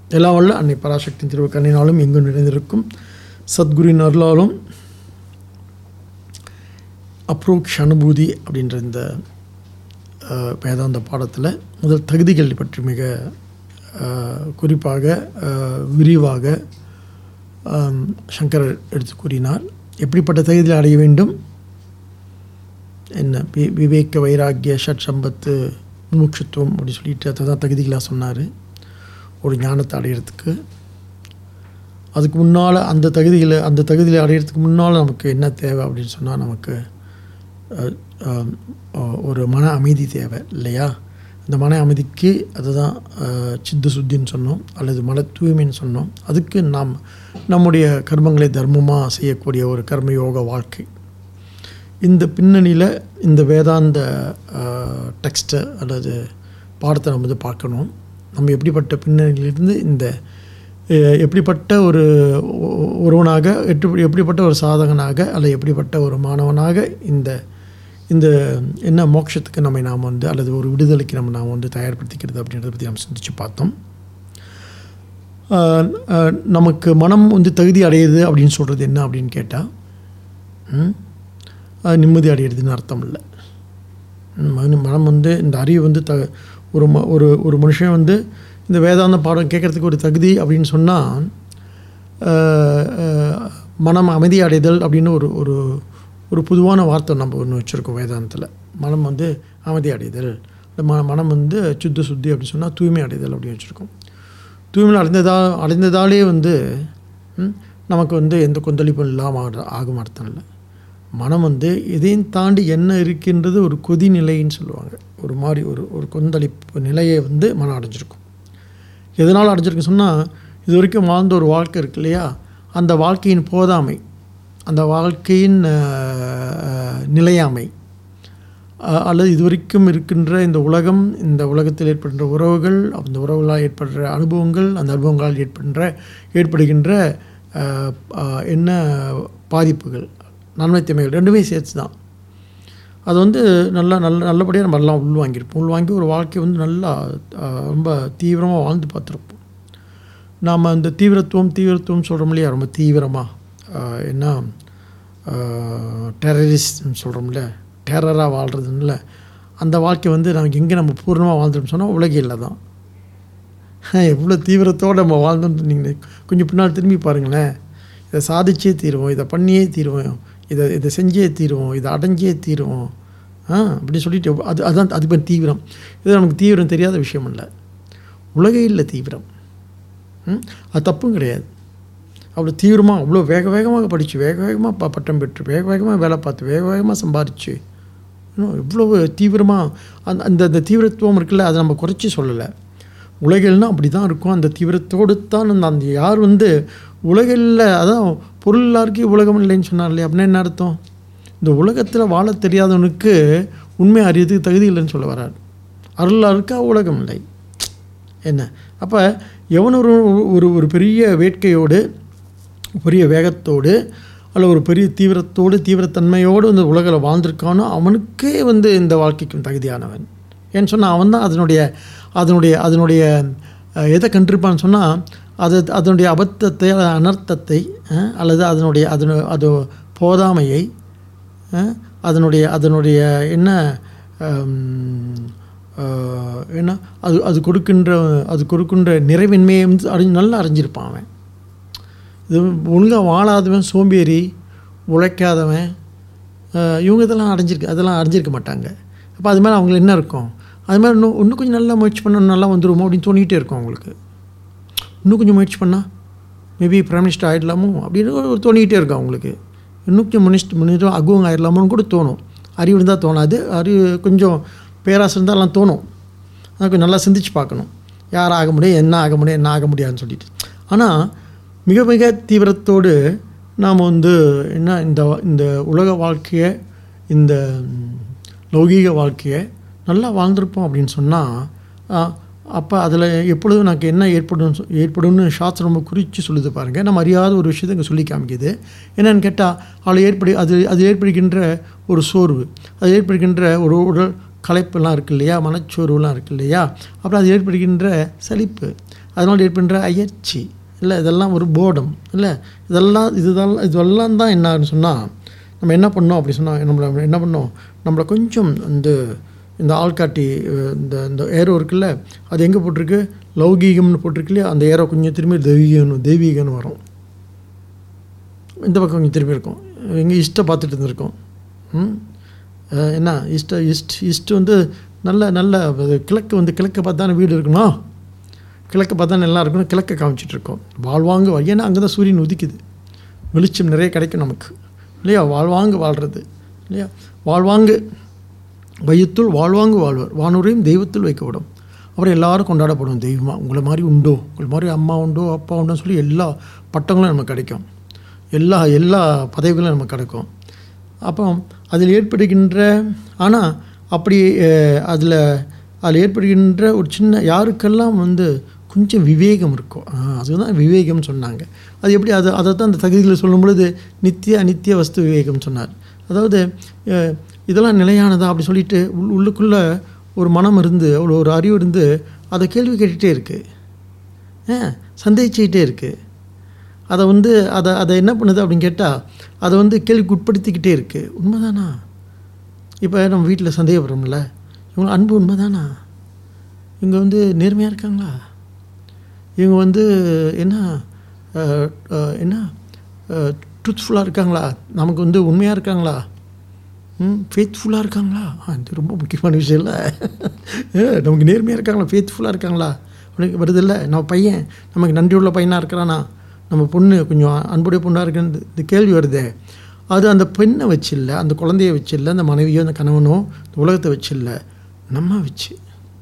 எல்லா வல்ல அன்னை பராசக்தியின் திருவு கண்ணினாலும் எங்கும் நிறைந்திருக்கும் சத்குருவின் அருளாலும் அப்ரோக்ஷ அனுபூதி அப்படின்ற இந்த அஹ், வேதாந்த பாடத்தில் முதல் தகுதிகள் பற்றி மிக அஹ், குறிப்பாக அஹ், விரிவாக ஆம், சங்கரர் எடுத்து கூறினார் எப்படிப்பட்ட தகுதியில் அடைய வேண்டும் என்ன வி விவேக வைராக்கிய ஷட் சம்பத்து முமுட்சுத்துவம் அப்படின்னு சொல்லிட்டு அதை தான் தகுதிகளாக சொன்னார் ஒரு ஞானத்தை அடையிறதுக்கு அதுக்கு முன்னால் அந்த தகுதியில் அந்த தகுதியில் அடையிறதுக்கு முன்னால் நமக்கு என்ன தேவை அப்படின்னு சொன்னால் நமக்கு அஹ், ஆம், அஹ், ஒரு மன அமைதி தேவை இல்லையா அந்த மன அமைதிக்கு அதுதான் அஹ், சித்த சுத்தின்னு சொன்னோம் அல்லது மன தூய்மைன்னு சொன்னோம் அதுக்கு நாம் நம்முடைய கர்மங்களை தர்மமாக செய்யக்கூடிய ஒரு கர்மயோக வாழ்க்கை இந்த பின்னணியில் இந்த வேதாந்த டெக்ஸ்ட்டை அல்லது பாடத்தை நம்ம வந்து பார்க்கணும் நம்ம எப்படிப்பட்ட பின்னணியிலிருந்து இந்த அஹ், எப்படிப்பட்ட ஒரு ஒ- ஒருவனாக எப்படி எப்படிப்பட்ட ஒரு சாதகனாக அல்லது எப்படிப்பட்ட ஒரு மாணவனாக இந்த இந்த என்ன மோட்சத்துக்கு நம்மை நாம் வந்து அல்லது ஒரு விடுதலைக்கு நம்ம நாம் வந்து தயார்படுத்திக்கிறது அப்படின்றத பற்றி நம்ம சிந்திச்சு பார்த்தோம் ஆஹ், ஆஹ், நமக்கு மனம் வந்து தகுதி அடையுது அப்படின்னு சொல்கிறது என்ன அப்படின்னு கேட்டால் நிம்மதி அடையிறதுன்னு அர்த்தம் இல்லை ம், மன- மனம் வந்து இந்த அறிவு வந்து த ஒரு ம ஒரு ஒரு மனுஷன் வந்து இந்த வேதாந்த பாடம் கேட்குறதுக்கு ஒரு தகுதி அப்படின்னு சொன்னால் மனம் அமைதி அடைதல் அப்படின்னு ஒரு ஒரு ஒரு பொதுவான வார்த்தை நம்ம ஒன்று வச்சுருக்கோம் வேதாந்தத்தில் மனம் வந்து அமைதி அடைதல் இந்த மன மனம் வந்து சுத்த சுத்தி அப்படின்னு சொன்னால் தூய்மை அடைதல் அப்படின்னு வச்சுருக்கோம் தூய்மை அடைந்ததா அடைந்ததாலே வந்து ம், நமக்கு வந்து எந்த கொந்தளிப்பும் இல்லாமல் ஆக ஆகும் அர்த்தம் இல்லை மனம் வந்து இதையும் தாண்டி என்ன இருக்கின்றது ஒரு கொதி நிலைன்னு சொல்லுவாங்க ஒரு மாதிரி ஒரு ஒரு கொந்தளிப்பு நிலையை வந்து மனம் அடைஞ்சிருக்கும் எதனால் அடைஞ்சிருக்கு சொன்னால் இது வரைக்கும் வாழ்ந்த ஒரு வாழ்க்கை இருக்கு இல்லையா அந்த வாழ்க்கையின் போதாமை அந்த வாழ்க்கையின் அஹ், அஹ், நிலையாமை அஹ், அல்லது இதுவரைக்கும் இருக்கின்ற இந்த உலகம் இந்த உலகத்தில் ஏற்படுகின்ற உறவுகள் அந்த உறவுகளால் ஏற்படுற அனுபவங்கள் அந்த அனுபவங்களால் ஏற்படுகின்ற ஏற்படுகின்ற அஹ், அஹ், என்ன பாதிப்புகள் நன்மை தீமைகள் ரெண்டுமே சேர்த்து தான் அது வந்து நல்லா நல்ல நல்லபடியாக நம்ம எல்லாம் உள்வாங்கியிருப்போம் உள்வாங்கி ஒரு வாழ்க்கையை வந்து நல்லா அஹ், ரொம்ப தீவிரமாக வாழ்ந்து பார்த்துருப்போம் நாம் அந்த தீவிரத்துவம் தீவிரத்துவம் சொல்கிறோம் இல்லையா ரொம்ப தீவிரமாக என்ன டெரரிஸ்ட்னு சொல்கிறோம்ல டெரராக வாழ்கிறதுல அந்த வாழ்க்கை வந்து நமக்கு எங்கே நம்ம பூர்ணமாக வாழ்ந்துட்டோம்னு சொன்னால் உலகில் தான் எவ்வளோ தீவிரத்தோடு நம்ம வாழ்ந்தோம்னு நீங்கள் கொஞ்சம் பின்னால் திரும்பி பாருங்களேன் இதை சாதிச்சே தீருவோம் இதை பண்ணியே தீருவோம் இதை இதை செஞ்சே தீருவோம் இதை அடைஞ்சே தீருவோம் ஆ அப்படி சொல்லிட்டு அது அதான் அது பேர் தீவிரம் இது நமக்கு தீவிரம் தெரியாத விஷயம் இல்லை உலகையில் தீவிரம் ம்? அது தப்பும் கிடையாது அவ்வளோ தீவிரமாக அவ்வளோ வேக வேகமாக படித்து வேக வேகமாக ப பட்டம் பெற்று வேக வேகமாக வேலை பார்த்து வேக வேகமாக சம்பாரித்து இன்னும் இவ்வளவு தீவிரமாக அந்த அந்த அந்த தீவிரத்துவம் இருக்குல்ல அதை நம்ம குறைச்சி சொல்லலை உலகில்னா அப்படி தான் இருக்கும் அந்த தீவிரத்தோடு தான் அந்த அந்த யார் வந்து உலகில் அதான் பொருள் எல்லாருக்கும் உலகம் இல்லைன்னு சொன்னார் இல்லையா அப்படின்னா என்ன அர்த்தம் இந்த உலகத்தில் வாழ தெரியாதவனுக்கு உண்மை அறியறதுக்கு தகுதி இல்லைன்னு சொல்ல வரார் அருளாருக்கா உலகம் இல்லை என்ன அப்போ எவன் ஒரு ஒரு ஒரு பெரிய வேட்கையோடு பெரிய வேகத்தோடு அல்ல ஒரு பெரிய தீவிரத்தோடு தீவிரத்தன்மையோடு இந்த உலகில் வாழ்ந்திருக்கானோ அவனுக்கே வந்து இந்த வாழ்க்கைக்கும் தகுதியானவன் ஏன்னு சொன்னால் அவன் தான் அதனுடைய அதனுடைய அதனுடைய அஹ், எதை கண்டிருப்பான்னு சொன்னால் அது அதனுடைய அபத்தத்தை அல்லது அனர்த்தத்தை அஹ், அல்லது அதனுடைய அதனு அது போதாமையை அஹ், அதனுடைய அதனுடைய என்ன ஹம், அஹ், என்ன அது அது கொடுக்கின்ற அது கொடுக்கின்ற நிறைவின்மையை வந்து அறிஞ்சு நல்லா அறிஞ்சிருப்பான் அவன் இது ஒழுங்காக வாழாதவன் சோம்பேறி உழைக்காதவன் அஹ், இவங்க இதெல்லாம் அடைஞ்சிருக்கு அதெல்லாம் அடைஞ்சிருக்க மாட்டாங்க அப்போ அது மாதிரி அவங்களுக்கு என்ன இருக்கும் அது மாதிரி இன்னும் இன்னும் கொஞ்சம் நல்லா முயற்சி பண்ணால் நல்லா வந்துருமோ அப்படின்னு தோணிகிட்டே இருக்கும் அவங்களுக்கு இன்னும் கொஞ்சம் முயற்சி பண்ணால் மேபி பிரைம் மினிஸ்டர் ஆகிடலாமோ அப்படின்னு ஒரு ஒரு தோணிக்கிட்டே இருக்கும் அவங்களுக்கு இன்னும் கொஞ்சம் மினிஸ்டர் மினிஸ்டர் அகுவங்க ஆகிடலாமோன்னு கூட தோணும் அறிவு இருந்தால் தோணாது அறிவு கொஞ்சம் பேராசை இருந்தால் எல்லாம் தோணும் ஆனால் கொஞ்சம் நல்லா சிந்திச்சு பார்க்கணும் யார் ஆக முடியும் என்ன ஆக முடியும் என்ன ஆக முடியாதுன்னு சொல்லிட்டு ஆனால் மிக மிக தீவிரத்தோடு நாம் வந்து என்ன இந்த இந்த உலக வாழ்க்கையை இந்த ம், லௌகீக வாழ்க்கையை நல்லா வாழ்ந்திருப்போம் அப்படின்னு சொன்னால் அப்போ அதில் எப்பொழுதும் எனக்கு என்ன ஏற்படும் சொ- ஏற்படும்னு சாஸ்திரம் ரொம்ப குறித்து சொல்லுது பாருங்கள் நம்ம அறியாத ஒரு விஷயத்தை இங்கே சொல்லி காமிக்குது என்னன்னு கேட்டால் அவளை ஏற்படு அது அது ஏற்படுகின்ற ஒரு சோர்வு அது ஏற்படுகின்ற ஒரு உடல் களைப்பெல்லாம் இருக்கு இல்லையா மனச்சோர்வுலாம் இருக்கு இல்லையா அப்புறம் அது ஏற்படுகின்ற சலிப்பு அதனால் ஏற்படுற அயற்சி இல்லை இதெல்லாம் ஒரு போர்டம் இல்லை இதெல்லாம் இதுதெல்லாம் இதெல்லாம் தான் என்னன்னு சொன்னால் நம்ம என்ன பண்ணோம் அப்படி சொன்னால் நம்மளை என்ன பண்ணோம் நம்மளை கொஞ்சம் இந்த இந்த ஆள்காட்டி அஹ், இந்த இந்த ஏரோ இருக்குல்ல அது எங்கே போட்டிருக்கு லௌகீகம்னு போட்டிருக்கு இல்லையா அந்த ஏரோ கொஞ்சம் திரும்பி தெய்வீகம்னு தெய்வீகம்னு வரும் இந்த பக்கம் கொஞ்சம் திரும்பி இருக்கும் எங்கே இஷ்ட பார்த்துட்டு இருந்திருக்கோம் ம் அஹ், என்ன இஷ்ட இஸ்ட் இஸ்ட் வந்து நல்ல நல்ல அது கிழக்கு வந்து கிழக்கு பார்த்து தானே வீடு இருக்கணும் கிழக்கு பார்த்தா நல்லா இருக்கணும் கிழக்க காமிச்சிட்டு இருக்கோம் வாழ்வாங்க வா- ஏன்னா அங்கே தான் சூரியன் உதிக்குது வெளிச்சம் நிறைய கிடைக்கும் நமக்கு இல்லையா வாழ்வாங்கு வாழ்கிறது இல்லையா வாழ்வாங்கு வையத்துள் வாழ்வாங்கு வாழ்வர் வானூரையும் தெய்வத்தில் வைக்கப்படும் அப்புறம் எல்லாரும் கொண்டாடப்படும் தெய்வமாக உங்களை மாதிரி உண்டோ உங்களை மாதிரி அம்மா உண்டோ அப்பா உண்டோன்னு சொல்லி எல்லா பட்டங்களும் நமக்கு கிடைக்கும் எல்லா எல்லா பதவிகளும் நமக்கு கிடைக்கும் அப்போ அதில் ஏற்படுகின்ற ஆனால் அப்படி அதில் அதில் ஏற்படுகின்ற ஒரு சின்ன யாருக்கெல்லாம் வந்து கொஞ்சம் விவேகம் இருக்கும் ஆ, அதுதான் விவேகம்னு சொன்னாங்க அது எப்படி அது அதை தான் அந்த தகுதியில் சொல்லும் பொழுது நித்திய அநித்திய வஸ்து விவேகம் சொன்னார் அதாவது அஹ், இதெல்லாம் நிலையானதா அப்படி சொல்லிட்டு உள் உள்ளுக்குள்ளே ஒரு மனம் இருந்து அவ்வளோ ஒரு அறிவு இருந்து அதை கேள்வி கேட்டுகிட்டே இருக்குது சந்தேகிச்சுக்கிட்டே இருக்குது அதை வந்து அதை அதை என்ன பண்ணுது அப்படின்னு கேட்டால் அதை வந்து கேள்விக்கு உட்படுத்திக்கிட்டே இருக்குது உண்மைதானா இப்போ நம்ம வீட்டில் சந்தேகப்படுறோம்ல இவங்க அன்பு உண்மைதானா இவங்க வந்து நேர்மையாக இருக்காங்களா இவங்க வந்து என்ன அஹ், அஹ், என்ன ட்ரூத்ஃபுல்லாக இருக்காங்களா நமக்கு வந்து உண்மையாக இருக்காங்களா ம் ஃபேத்ஃபுல்லாக இருக்காங்களா ஆ, இது ரொம்ப முக்கியமான விஷயம் இல்லை நமக்கு நேர்மையாக இருக்காங்களா ஃபேத்ஃபுல்லாக இருக்காங்களா உனக்கு வருதில்ல நம்ம பையன் நமக்கு நன்றி உள்ள பையனாக இருக்கிறானா நம்ம பொண்ணு கொஞ்சம் அன்புடைய பொண்ணாக இருக்குன்னு இந்த கேள்வி வருதே அது அந்த பெண்ணை வச்சு இல்லை அந்த குழந்தைய வச்சு இல்லை அந்த மனைவியோ அந்த கணவனோ இந்த உலகத்தை வச்சு இல்லை நம்ம வச்சு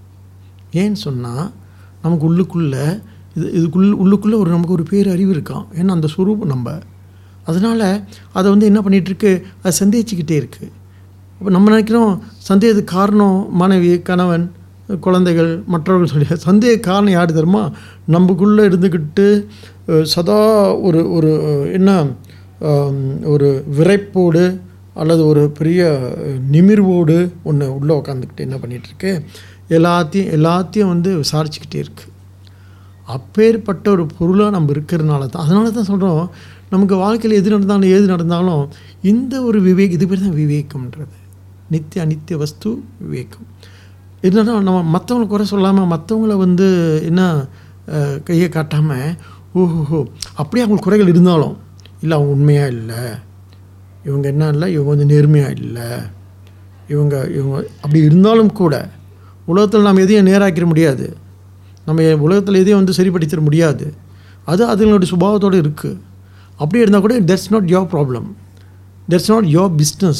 ஏன்னு சொன்னால் நமக்கு உள்ளுக்குள்ளே இது இதுக்குள்ள உள்ளுக்குள்ளே ஒரு நமக்கு ஒரு பேர் அறிவு இருக்கான் ஏன்னா அந்த சுரூபம் நம்ம அதனால் அதை வந்து என்ன பண்ணிகிட்ருக்கு அதை சந்தேகிச்சுக்கிட்டே இருக்குது அப்போ நம்ம நினைக்கிறோம் சந்தேகத்துக்கு காரணம் மனைவி கணவன் குழந்தைகள் மற்றவர்கள் சொல்லி சந்தேக காரணம் யார் தெரியுமா நமக்குள்ளே இருந்துக்கிட்டு அஹ், சதா ஒரு ஒரு அஹ், என்ன ஆம், ஒரு விரைப்போடு அல்லது ஒரு பெரிய அஹ், நிமிர்வோடு ஒன்று உள்ளே உட்காந்துக்கிட்டு என்ன பண்ணிகிட்ருக்கு எல்லாத்தையும் எல்லாத்தையும் வந்து விசாரிச்சுக்கிட்டே இருக்குது அப்பேற்பட்ட ஒரு பொருளாக நம்ம இருக்கிறதுனால தான் அதனால தான் சொல்கிறோம் நமக்கு வாழ்க்கையில் எது நடந்தாலும் ஏது நடந்தாலும் இந்த ஒரு விவேக் இது பேர் தான் விவேகம்ன்றது நித்திய அனித்திய வஸ்து விவேகம் என்னன்னா நம்ம மற்றவங்களை குறை சொல்லாமல் மற்றவங்கள வந்து என்ன அஹ், கையை காட்டாமல் ஓஹோஹோ அப்படியே அவங்களுக்கு குறைகள் இருந்தாலும் இல்லை அவங்க உண்மையாக இல்லை இவங்க என்ன இல்லை இவங்க வந்து நேர்மையாக இல்லை இவங்க இவங்க அப்படி இருந்தாலும் கூட உலகத்தில் நாம் எதையும் நேராக்கிற முடியாது நம்ம உலகத்தில் எதையும் வந்து சரிப்படுத்திட முடியாது அது அதுங்களுடைய சுபாவத்தோடு இருக்குது அப்படியே இருந்தால் கூட that's not your problem that's not your business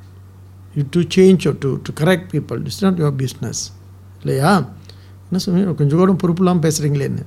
you to change to to correct people it's not your business இல்லையா என்ன சொன்னீங்க கொஞ்சம் கூட பொறுப்பு இல்லாமல் பேசுகிறீங்களேன்னு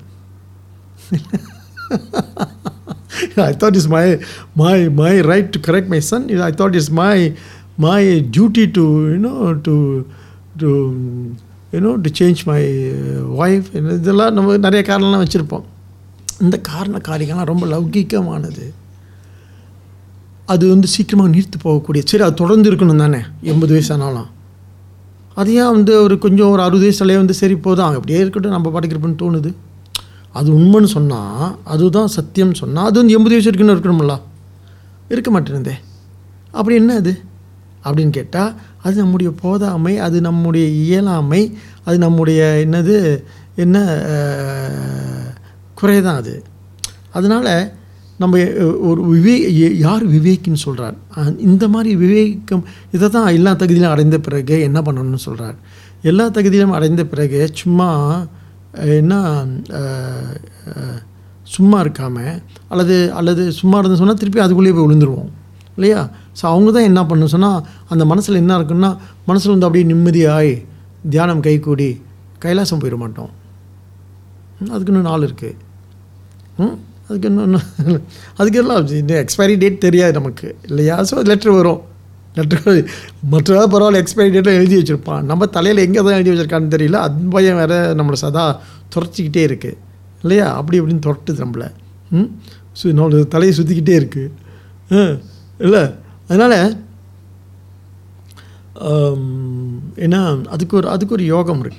I thought it's my my my right to correct my son. I thought it's my my duty to you know to to you know to change my uh, wife. இதெல்லாம் நம்ம நிறைய காரணம்லாம் வச்சுருப்போம் இந்த காரண காரியங்கள்லாம் ரொம்ப லௌகிகமானது அது வந்து சீக்கிரமாக நீர்த்து போகக்கூடிய சரி அது தொடர்ந்து இருக்கணும் தானே எண்பது வயசானாலும் அது ஏன் வந்து ஒரு கொஞ்சம் ஒரு அறுபது வயசுலேயே வந்து சரி போதும் அப்படியே இருக்கட்டும் நம்ம பாட்டுக்கு இருப்போம்னு தோணுது அது உண்மைன்னு சொன்னால் அதுதான் சத்தியம்னு சொன்னால் அது வந்து எண்பது வயசு இருக்குன்னு இருக்கணும்ல இருக்க மாட்டேனுதே அப்படி என்ன அது அப்படின்னு கேட்டால் அது நம்முடைய போதாமை அது நம்முடைய இயலாமை அது நம்முடைய என்னது என்ன அஹ், குறைதான் அது அதனால் நம்ம அஹ், ஒரு விவே எ- யார் விவேக்கின்னு சொல்கிறார் இந்த மாதிரி விவேகம் இதை தான் எல்லா தகுதியிலும் அடைந்த பிறகு என்ன பண்ணணும்னு சொல்கிறார் எல்லா தகுதியிலும் அடைந்த பிறகு சும்மா அஹ், என்ன அஹ், அஹ், சும்மா இருக்காமல் அல்லது அல்லது சும்மா இருந்து சொன்னால் திருப்பி அதுக்குள்ளேயே போய் விழுந்துருவோம் இல்லையா ஸோ அவங்க தான் என்ன பண்ணணும் சொன்னால் அந்த மனசில் என்ன இருக்குன்னா மனசில் வந்து அப்படியே நிம்மதியாய் தியானம் கைகூடி கைலாசம் போயிட மாட்டோம் ம், அதுக்கு இன்னும் நாள் இருக்குது ம் அதுக்கு இன்னும் அதுக்கு எல்லாம் இந்த எக்ஸ்பைரி டேட் தெரியாது நமக்கு இல்லையா ஸோ லெட்ரு வரும் லெட்ரு மற்ற பரவாயில்ல எக்ஸ்பைரி டேட்டில் எழுதி வச்சுருப்பான் நம்ம தலையில் எங்கே தான் எழுதி வச்சிருக்கான்னு தெரியல அது பையன் வேறு நம்மளை சதா துரச்சிக்கிட்டே இருக்குது இல்லையா அப்படி இப்படின்னு துரட்டுது நம்மளை ம் ஸோ நம்மளோட தலையை சுற்றிக்கிட்டே இருக்குது இல்லை அதனால் ஏன்னா அதுக்கு ஒரு அதுக்கு ஒரு யோகம் இருக்குது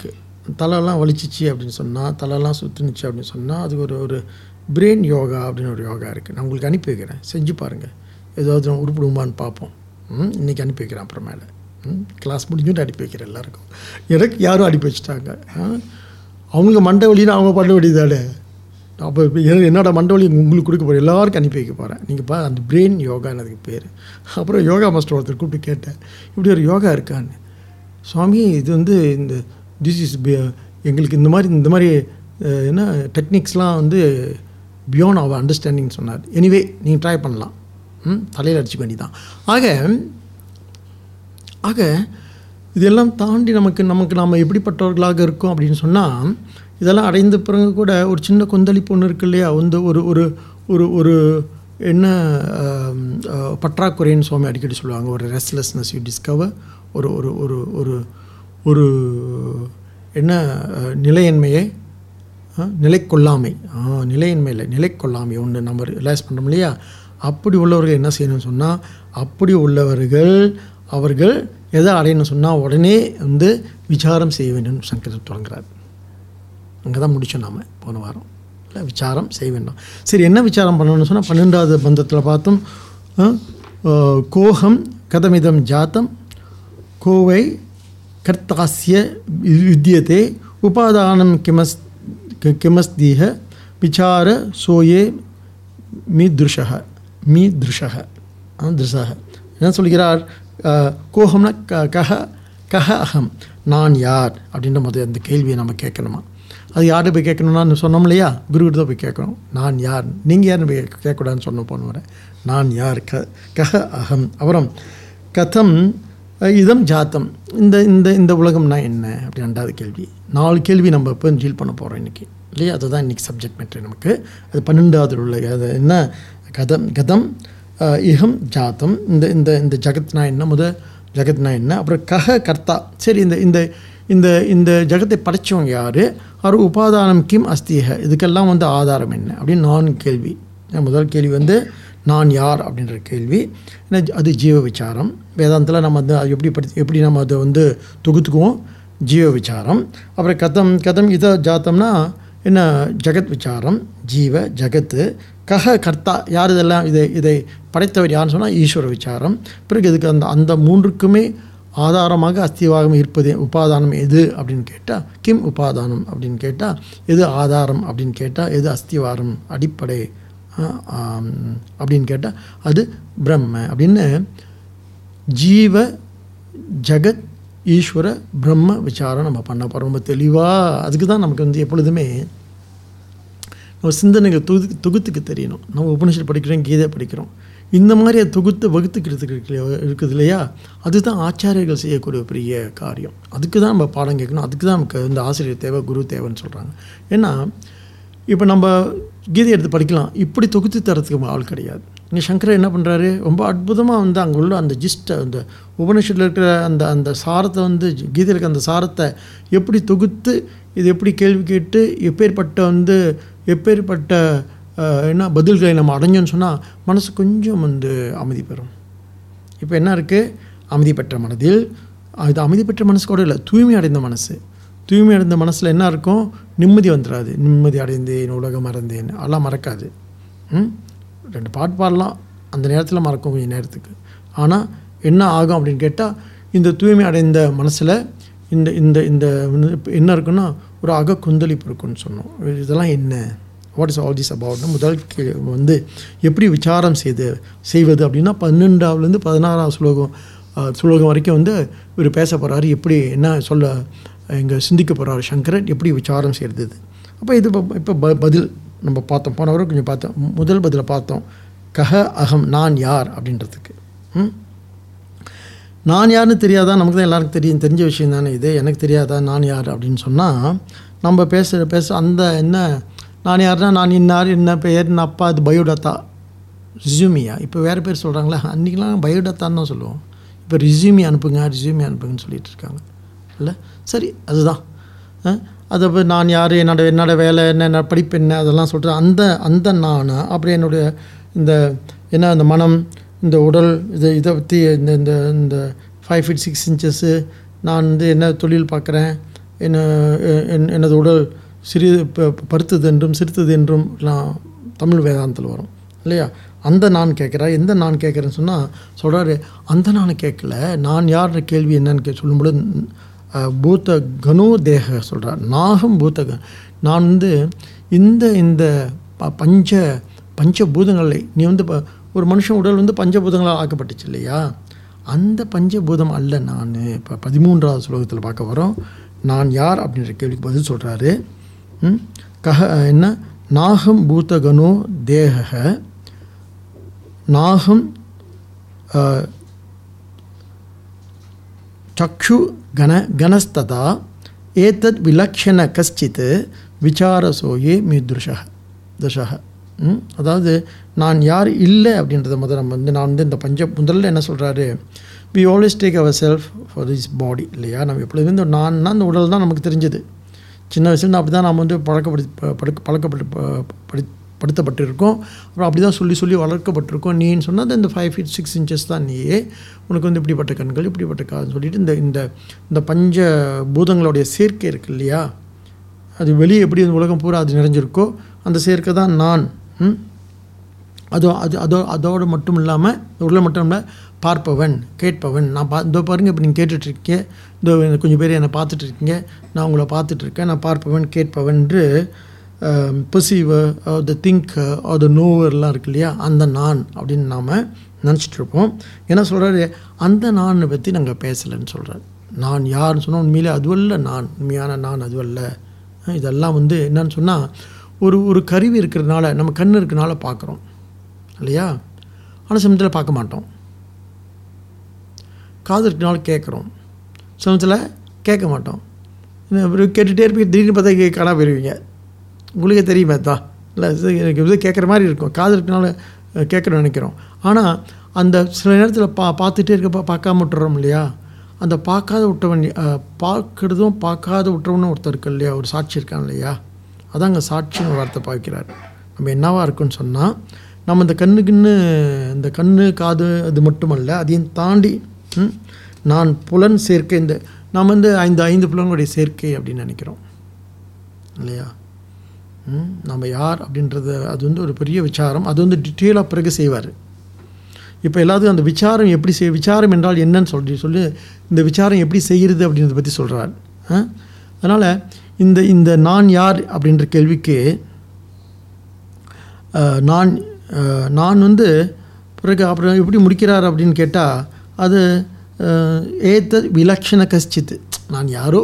தலைலாம் வலிச்சிச்சு அப்படின்னு சொன்னால் தலைலாம் சுற்றுனுச்சு அப்படின்னு சொன்னால் அது ஒரு ஒரு பிரெயின் யோகா அப்படின்னு ஒரு யோகா இருக்குது நான் உங்களுக்கு அனுப்பி வைக்கிறேன் செஞ்சு பாருங்கள் ஏதாவது உருப்பிடுமான்னு பார்ப்போம் ம் இன்றைக்கி அனுப்பி வைக்கிறேன் அப்புறமேல ம் கிளாஸ் முடிஞ்சுட்டு அனுப்பி வைக்கிறேன் எல்லாருக்கும் எனக்கு யாரும் அனுப்பி வச்சுட்டாங்க ஆ? அவங்க மண்டை வலின்னு அவங்க பண்ண வேண்டியதானே அப்போ என்னோட மண்டை வலி உங்களுக்கு கொடுக்க போகிறேன் எல்லாருக்கும் அனுப்பி வைக்க போகிறேன் நீங்கள் பா அந்த பிரெயின் யோகான்னு அதுக்கு பேர் அப்புறம் யோகா மாஸ்டர் ஒருத்தர் கூப்பிட்டு கேட்டேன் இப்படி ஒரு யோகா இருக்கான்னு சுவாமி இது வந்து இந்த திஸ் இஸ் எங்களுக்கு இந்த மாதிரி இந்த மாதிரி அஹ், என்ன டெக்னிக்ஸ்லாம் வந்து பியாண்ட் அவர் அண்டர்ஸ்டாண்டிங் சொன்னார் எனிவே நீங்கள் ட்ரை பண்ணலாம் ம் தலையில் அடிச்சுக்க வேண்டியதான் ஆக ஆக இதெல்லாம் தாண்டி நமக்கு நமக்கு நாம் எப்படிப்பட்டவர்களாக இருக்கோம் அப்படின்னு சொன்னால் இதெல்லாம் அடைந்த பிறகு கூட ஒரு சின்ன கொந்தளிப்பு ஒன்று இருக்கு இல்லையா வந்து ஒரு ஒரு ஒரு ஒரு என்ன ஆம், அஹ், பற்றாக்குறைன்னு சுவாமி அடிக்கடி சொல்லுவாங்க ஒரு ரெஸ்ட்லெஸ்னஸ் யூ டிஸ்கவர் ஒரு ஒரு ஒரு ஒரு ஒரு என்ன அஹ், நிலையின்மையை ஆ, நிலைக்கொள்ளாமை ஆ நிலையின்மை இல்லை நிலைக்கொள்ளாமை ஒன்று நம்ம ரிலைஸ் பண்ணுறோம் இல்லையா அப்படி உள்ளவர்கள் என்ன செய்யணும்னு சொன்னால் அப்படி உள்ளவர்கள் அவர்கள் எதை அடையணும்னு சொன்னால் உடனே வந்து விசாரம் செய்ய வேண்டும் சங்கரர் தொடங்குறார் அங்கே தான் முடித்தோம் நாம் போன வாரம் இல்லை விசாரம் செய்ய வேண்டாம் சரி என்ன விசாரம் பண்ணணும்னு சொன்னால் பன்னெண்டாவது பந்தத்தில் பார்த்தோம் ஆ, ஆ, கோகம் கதமிதம் ஜாத்தம் கோவை கர்த்தாசிய வித்தியதே உபாதானம் கிமஸ் கி- கிமஸ்தீக விசார சோயே மீதுஷக மீதுஷக திருஷக என்ன சொல்கிறார் அஹ், கோகம்னா க கஹ கஹ அகம் நான் யார் அப்படின்ற முதல் அந்த கேள்வியை நம்ம கேட்கணுமா அது யார்கிட்ட போய் கேட்கணும்னா சொன்னோம் இல்லையா குருக்கிட்ட தான் போய் கேட்கணும் நான் யார் நீங்கள் யாருன்னு போய் கேட்கக்கூடாதுன்னு சொன்ன போன வரேன் நான் யார் க கஹ அகம் அப்புறம் கதம் அஹ், இதம் ஜாத்தம் இந்த இந்த இந்த உலகம்னா என்ன அப்படி ரெண்டாவது கேள்வி நாலு கேள்வி நம்ம இப்போ டீல் பண்ண போகிறோம் இன்றைக்கி இல்லையா அதுதான் இன்றைக்கி சப்ஜெக்ட் மேட்ரு நமக்கு அது பன்னெண்டாவது உள்ள அது என்ன கதம் கதம் அஹ், இகம் ஜாத்தம் இந்த இந்த இந்த ஜகத்னா என்ன முத ஜகத்னா என்ன அப்புறம் கஹ கர்த்தா சரி இந்த இந்த இந்த இந்த ஜகத்தை படைச்சவங்க யார் அவர் உபாதானம் கிம் அஸ்தியக இதுக்கெல்லாம் வந்து ஆதாரம் என்ன அப்படின்னு நான் கேள்வி முதல் கேள்வி வந்து நான் யார் அப்படின்ற கேள்வி ஏன்னா அது ஜீவ விசாரம் வேதாந்தத்தில் நம்ம வந்து அது எப்படி படி எப்படி நம்ம அதை வந்து தொகுத்துக்குவோம் ஜீவ விசாரம் அப்புறம் கதம் கதம் இதை ஜாத்தம்னா என்ன ஜகத் விசாரம் ஜீவ ஜகத்து கஹ கர்த்தா யார் இதெல்லாம் இதை இதை படைத்தவர் யாருன்னு சொன்னால் ஈஸ்வர விசாரம் பிறகு இதுக்கு அந்த அந்த மூன்றுக்குமே ஆதாரமாக அஸ்திவாகம் இருப்பது உபாதானம் எது அப்படின்னு கேட்டால் கிம் உபாதானம் அப்படின்னு கேட்டால் எது ஆதாரம் அப்படின்னு கேட்டால் எது அஸ்திவாரம் அடிப்படை ஆ, ஆம், அப்படின்னு கேட்டால் அது பிரம்ம அப்படின்னு ஜீவ ஜகத் ஈஸ்வர பிரம்ம விசாரம் நம்ம பண்ண போகிறோம் ரொம்ப தெளிவாக அதுக்கு தான் நமக்கு வந்து எப்பொழுதுமே நம்ம சிந்தனைகள் தொகுத்து தொகுத்துக்கு தெரியணும் நம்ம உபனிஷத் படிக்கிறோம் கீதை படிக்கிறோம் இந்த மாதிரி அதை தொகுத்து வகுத்துக்கிறதுக்கு இருக்கு இல்லையா- இருக்குது இல்லையா அதுதான் ஆச்சாரியர்கள் செய்யக்கூடிய ஒரு பெரிய காரியம் அதுக்கு தான் நம்ம பாடம் கேட்கணும் அதுக்கு தான் நமக்கு இந்த ஆசிரியர் தேவை குரு தேவைன்னு சொல்கிறாங்க ஏன்னா இப்போ நம்ம கீதை எடுத்து படிக்கலாம் இப்படி தொகுத்து தரத்துக்கு ஆள் கிடையாது இங்கே சங்கரர் என்ன பண்ணுறாரு ரொம்ப அற்புதமாக வந்து அங்கே உள்ள அந்த ஜிஸ்ட்டை அந்த உபனிஷத்தில் இருக்கிற அந்த அந்த சாரத்தை வந்து கீதையில் இருக்க அந்த சாரத்தை எப்படி தொகுத்து இது எப்படி கேள்வி கேட்டு எப்பேற்பட்ட வந்து எப்பேற்பட்ட அஹ், என்ன பதில்களை நம்ம அடைஞ்சோன்னு சொன்னால் மனசு கொஞ்சம் வந்து அமைதி பெறும் இப்போ என்ன இருக்குது அமைதி பெற்ற மனதில் இது அமைதி பெற்ற மனசு கூட இல்லை தூய்மை அடைந்த மனசு தூய்மை அடைந்த மனசில் என்ன இருக்கும் நிம்மதி வந்துடாது நிம்மதி அடைந்தேன் உலகம் மறந்தேன் அதெல்லாம் மறக்காது ம்? ரெண்டு பாட்டு பாடலாம் அந்த நேரத்தில் மறக்கும் கொஞ்சம் நேரத்துக்கு ஆனால் என்ன ஆகும் அப்படின்னு கேட்டால் இந்த தூய்மை அடைந்த மனசில் இந்த இந்த இந்த என்ன இருக்குன்னா ஒரு அக கொந்தளிப்பு இருக்குன்னு சொன்னோம் இதெல்லாம் என்ன வாட் இஸ் ஆல் திஸ் அபவுட்னு முதல் கே- வந்து எப்படி விசாரம் செய்து செய்வது அப்படின்னா பன்னெண்டாவதுலேருந்து பதினாறாம் ஸ்லோகம் அஹ், ஸ்லோகம் வரைக்கும் வந்து இவர் பேச போகிறாரு எப்படி என்ன சொல்ல இங்கே சிந்திக்க போகிறாரு சங்கரன் எப்படி விசாரம் செய்கிறது அப்போ இது இப்போ இப்போ ப பதில் நம்ம பார்த்தோம் போன வரை கொஞ்சம் பார்த்தோம் மு- முதல் பதிலை பார்த்தோம் கஹ அகம் நான் யார் அப்படின்றதுக்கு ம் நான் யாருன்னு தெரியாதா நமக்கு தான் எல்லாருக்கும் தெரியும் தெரிஞ்ச விஷயம் தானே இது எனக்கு தெரியாதா நான் யார் அப்படின்னு சொன்னால் நம்ம பேசுகிற பேச அந்த என்ன நான் யாருன்னா நான் இன்னார் என்ன பெயர் என்ன அப்பா அது பயோடாத்தா ரிசியூமியா இப்போ வேறு பேர் சொல்கிறாங்களே அன்றைக்கெலாம் பயோடாத்தான்னு தான் சொல்லுவோம் இப்போ ரிசியூமி அனுப்புங்க ரிசியூமி அனுப்புங்கன்னு சொல்லிட்டு இருக்காங்க இல்லை சரி அதுதான் அஹ், அதை போய் நான் யார் என்னோட என்னோட வேலை என்ன என்ன படிப்பு என்ன அதெல்லாம் சொல்லிட்டு அந்த அந்த நான் அப்புறம் என்னுடைய இந்த என்ன இந்த மனம் இந்த உடல் இதை இதை பற்றி இந்த இந்த இந்த ஃபைவ் ஃபீட் சிக்ஸ் இன்ச்சஸ்ஸு நான் வந்து என்ன தொழில் பார்க்குறேன் என்ன என் எனது உடல் சிறிது ப- பருத்தது என்றும் சிரித்தது என்றும் எல்லாம் தமிழ் வேதாந்தத்தில் வரும் இல்லையா அந்த நான் கேட்குறா எந்த நான் கேட்குறேன்னு சொன்னால் சொல்கிறாரு அந்த நான் கேட்கல நான் யார்ன்ற கேள்வி என்னன்னு கே சொல்லும்பொழுது அஹ், பூத்த கனோ தேக சொல்கிறார் நாகம் பூத்த க- நான் வந்து இந்த இந்த ப- பஞ்ச பஞ்சபூதங்களை நீ வந்து ப- ஒரு மனுஷன் உடல் வந்து பஞ்சபூதங்களால் ஆக்கப்பட்டுச்சு இல்லையா அந்த பஞ்சபூதம் அல்ல நான் இப்போ பதிமூன்றாவது ஸ்லோகத்தில் பார்க்க வரோம் நான் யார் அப்படின்ற கேள்விக்கு பதில் சொல்கிறாரு கஹ என்ன நாகம் பூதகனோ தேக நாகம் அஹ், चक्षु गण गणस्तदा एतद् विलक्षण கஷ்டித் விசாரசோயே மீதுஷः தசः ம்? அதாவது நான் யார் இல்லை அப்படின்றத முதல்ல நம்ம வந்து நான் வந்து இந்த பஞ்ச முதல்ல என்ன சொல்கிறாரு we always take our self for this body இல்லையா நம்ம எப்பொழுதுமே இந்த நான்னா அந்த உடல் தான் நமக்கு தெரிஞ்சது சின்ன வயசுலேருந்து அப்படி தான் நாம் வந்து பழக்கப்படுத்தி ப- படுக்க பழக்கப்பட்டு ப- படி படுத்தப்பட்டிருக்கோம் அப்புறம் அப்படி தான் சொல்லி சொல்லி வளர்க்கப்பட்டிருக்கோம் நீன்னு சொன்னால் இந்த ஃபைவ் ஃபீட் சிக்ஸ் இன்ச்சஸ் தான் நீயே உனக்கு வந்து இப்படிப்பட்ட கண்கள் இப்படிப்பட்ட காதுன்னு சொல்லிட்டு இந்த இந்த இந்த பஞ்ச பூதங்களுடைய சேர்க்கை இருக்கு இல்லையா அது வெளியே எப்படி இந்த உலகம் பூரா அது நிறைஞ்சிருக்கோ அந்த சேர்க்கை தான் நான் ம்? அதோ அது அதோ அதோடு மட்டும் இல்லாமல் உள்ள மட்டும் இல்லை பார்ப்பவன் கேட்பவன் நான் பா இதோ பாருங்க இப்போ நீங்கள் கேட்டுட்ருக்கீங்க இதோ எனக்கு கொஞ்சம் பேர் என்னை பார்த்துட்டு இருக்கீங்க நான் உங்களை பார்த்துட்ருக்கேன் நான் பார்ப்பவன் கேட்பவன் என்று பர்சீவர் த திங்க் த நோவர்லாம் இருக்கு இல்லையா அந்த நான் அப்படின்னு நாம் நினச்சிட்டு இருப்போம் என்ன சொல்கிறாரு அந்த நானை பற்றி நாங்கள் பேசலைன்னு சொல்கிறார் நான் யாருன்னு சொன்னால் உண்மையிலே அதுவல்ல நான் உண்மையான நான் அதுவல்ல அஹ் இதெல்லாம் வந்து என்னன்னு சொன்னால் ஒரு ஒரு கருவி இருக்கிறதுனால நம்ம கண் இருக்கிறனால பார்க்குறோம் இல்லையா ஆனால் சமயத்தில் பார்க்க மாட்டோம் காது இருக்கனால கேட்குறோம் சமயத்தில் கேட்க மாட்டோம் இன்னும் அப்புறம் கேட்டுகிட்டே இருப்பீங்க திடீர்னு பார்த்தா கே காணாம போயிருவீங்க உங்களுக்கே தெரியுமே தான் இல்லை இது எனக்கு இது கேட்குற மாதிரி இருக்கும் காது இருக்கனால அஹ், கேட்கணும்னு நினைக்கிறோம் ஆனால் அந்த சில நேரத்தில் பா பார்த்துட்டே இருக்கப்ப பார்க்காம விட்டுறோம் இல்லையா அந்த பார்க்காத விட்டவன் அஹ், பார்க்கறதும் பார்க்காத விட்டுறவனும் ஒருத்தர் இருக்கு இல்லையா ஒரு சாட்சி இருக்கான் இல்லையா அதாங்க சாட்சின்னு ஒரு வார்த்தை பாய்க்கிறார் நம்ம என்னவா இருக்குன்னு சொன்னால் நம்ம இந்த கண்ணுக்குன்னு இந்த கண்ணு காது அது மட்டுமல்ல அதையும் தாண்டி ம், நான் புலன் சேர்க்கை இந்த நாம் வந்து ஐந்து ஐந்து புலன்களுடைய சேர்க்கை அப்படின்னு நினைக்கிறோம் இல்லையா ம், நம்ம யார் அப்படின்றது அது வந்து ஒரு பெரிய விசாரம் அது வந்து டீட்டெயிலாக பிறகு செய்வார் இப்போ எல்லாத்துக்கும் அந்த விசாரம் எப்படி செய் விசாரம் என்றால் என்னன்னு சொல்லி சொல்லி இந்த விசாரம் எப்படி செய்கிறது அப்படின்றத பற்றி சொல்கிறார் அதனால் இந்த இந்த நான் யார் அப்படின்ற கேள்விக்கு அஹ், நான் அஹ், நான் வந்து பிறகு அப்புறம் எப்படி முடிக்கிறார் அப்படின்னு கேட்டால் அது அஹ், ஏத்த விலக்ஷண கஷ்டித் நான் யாரோ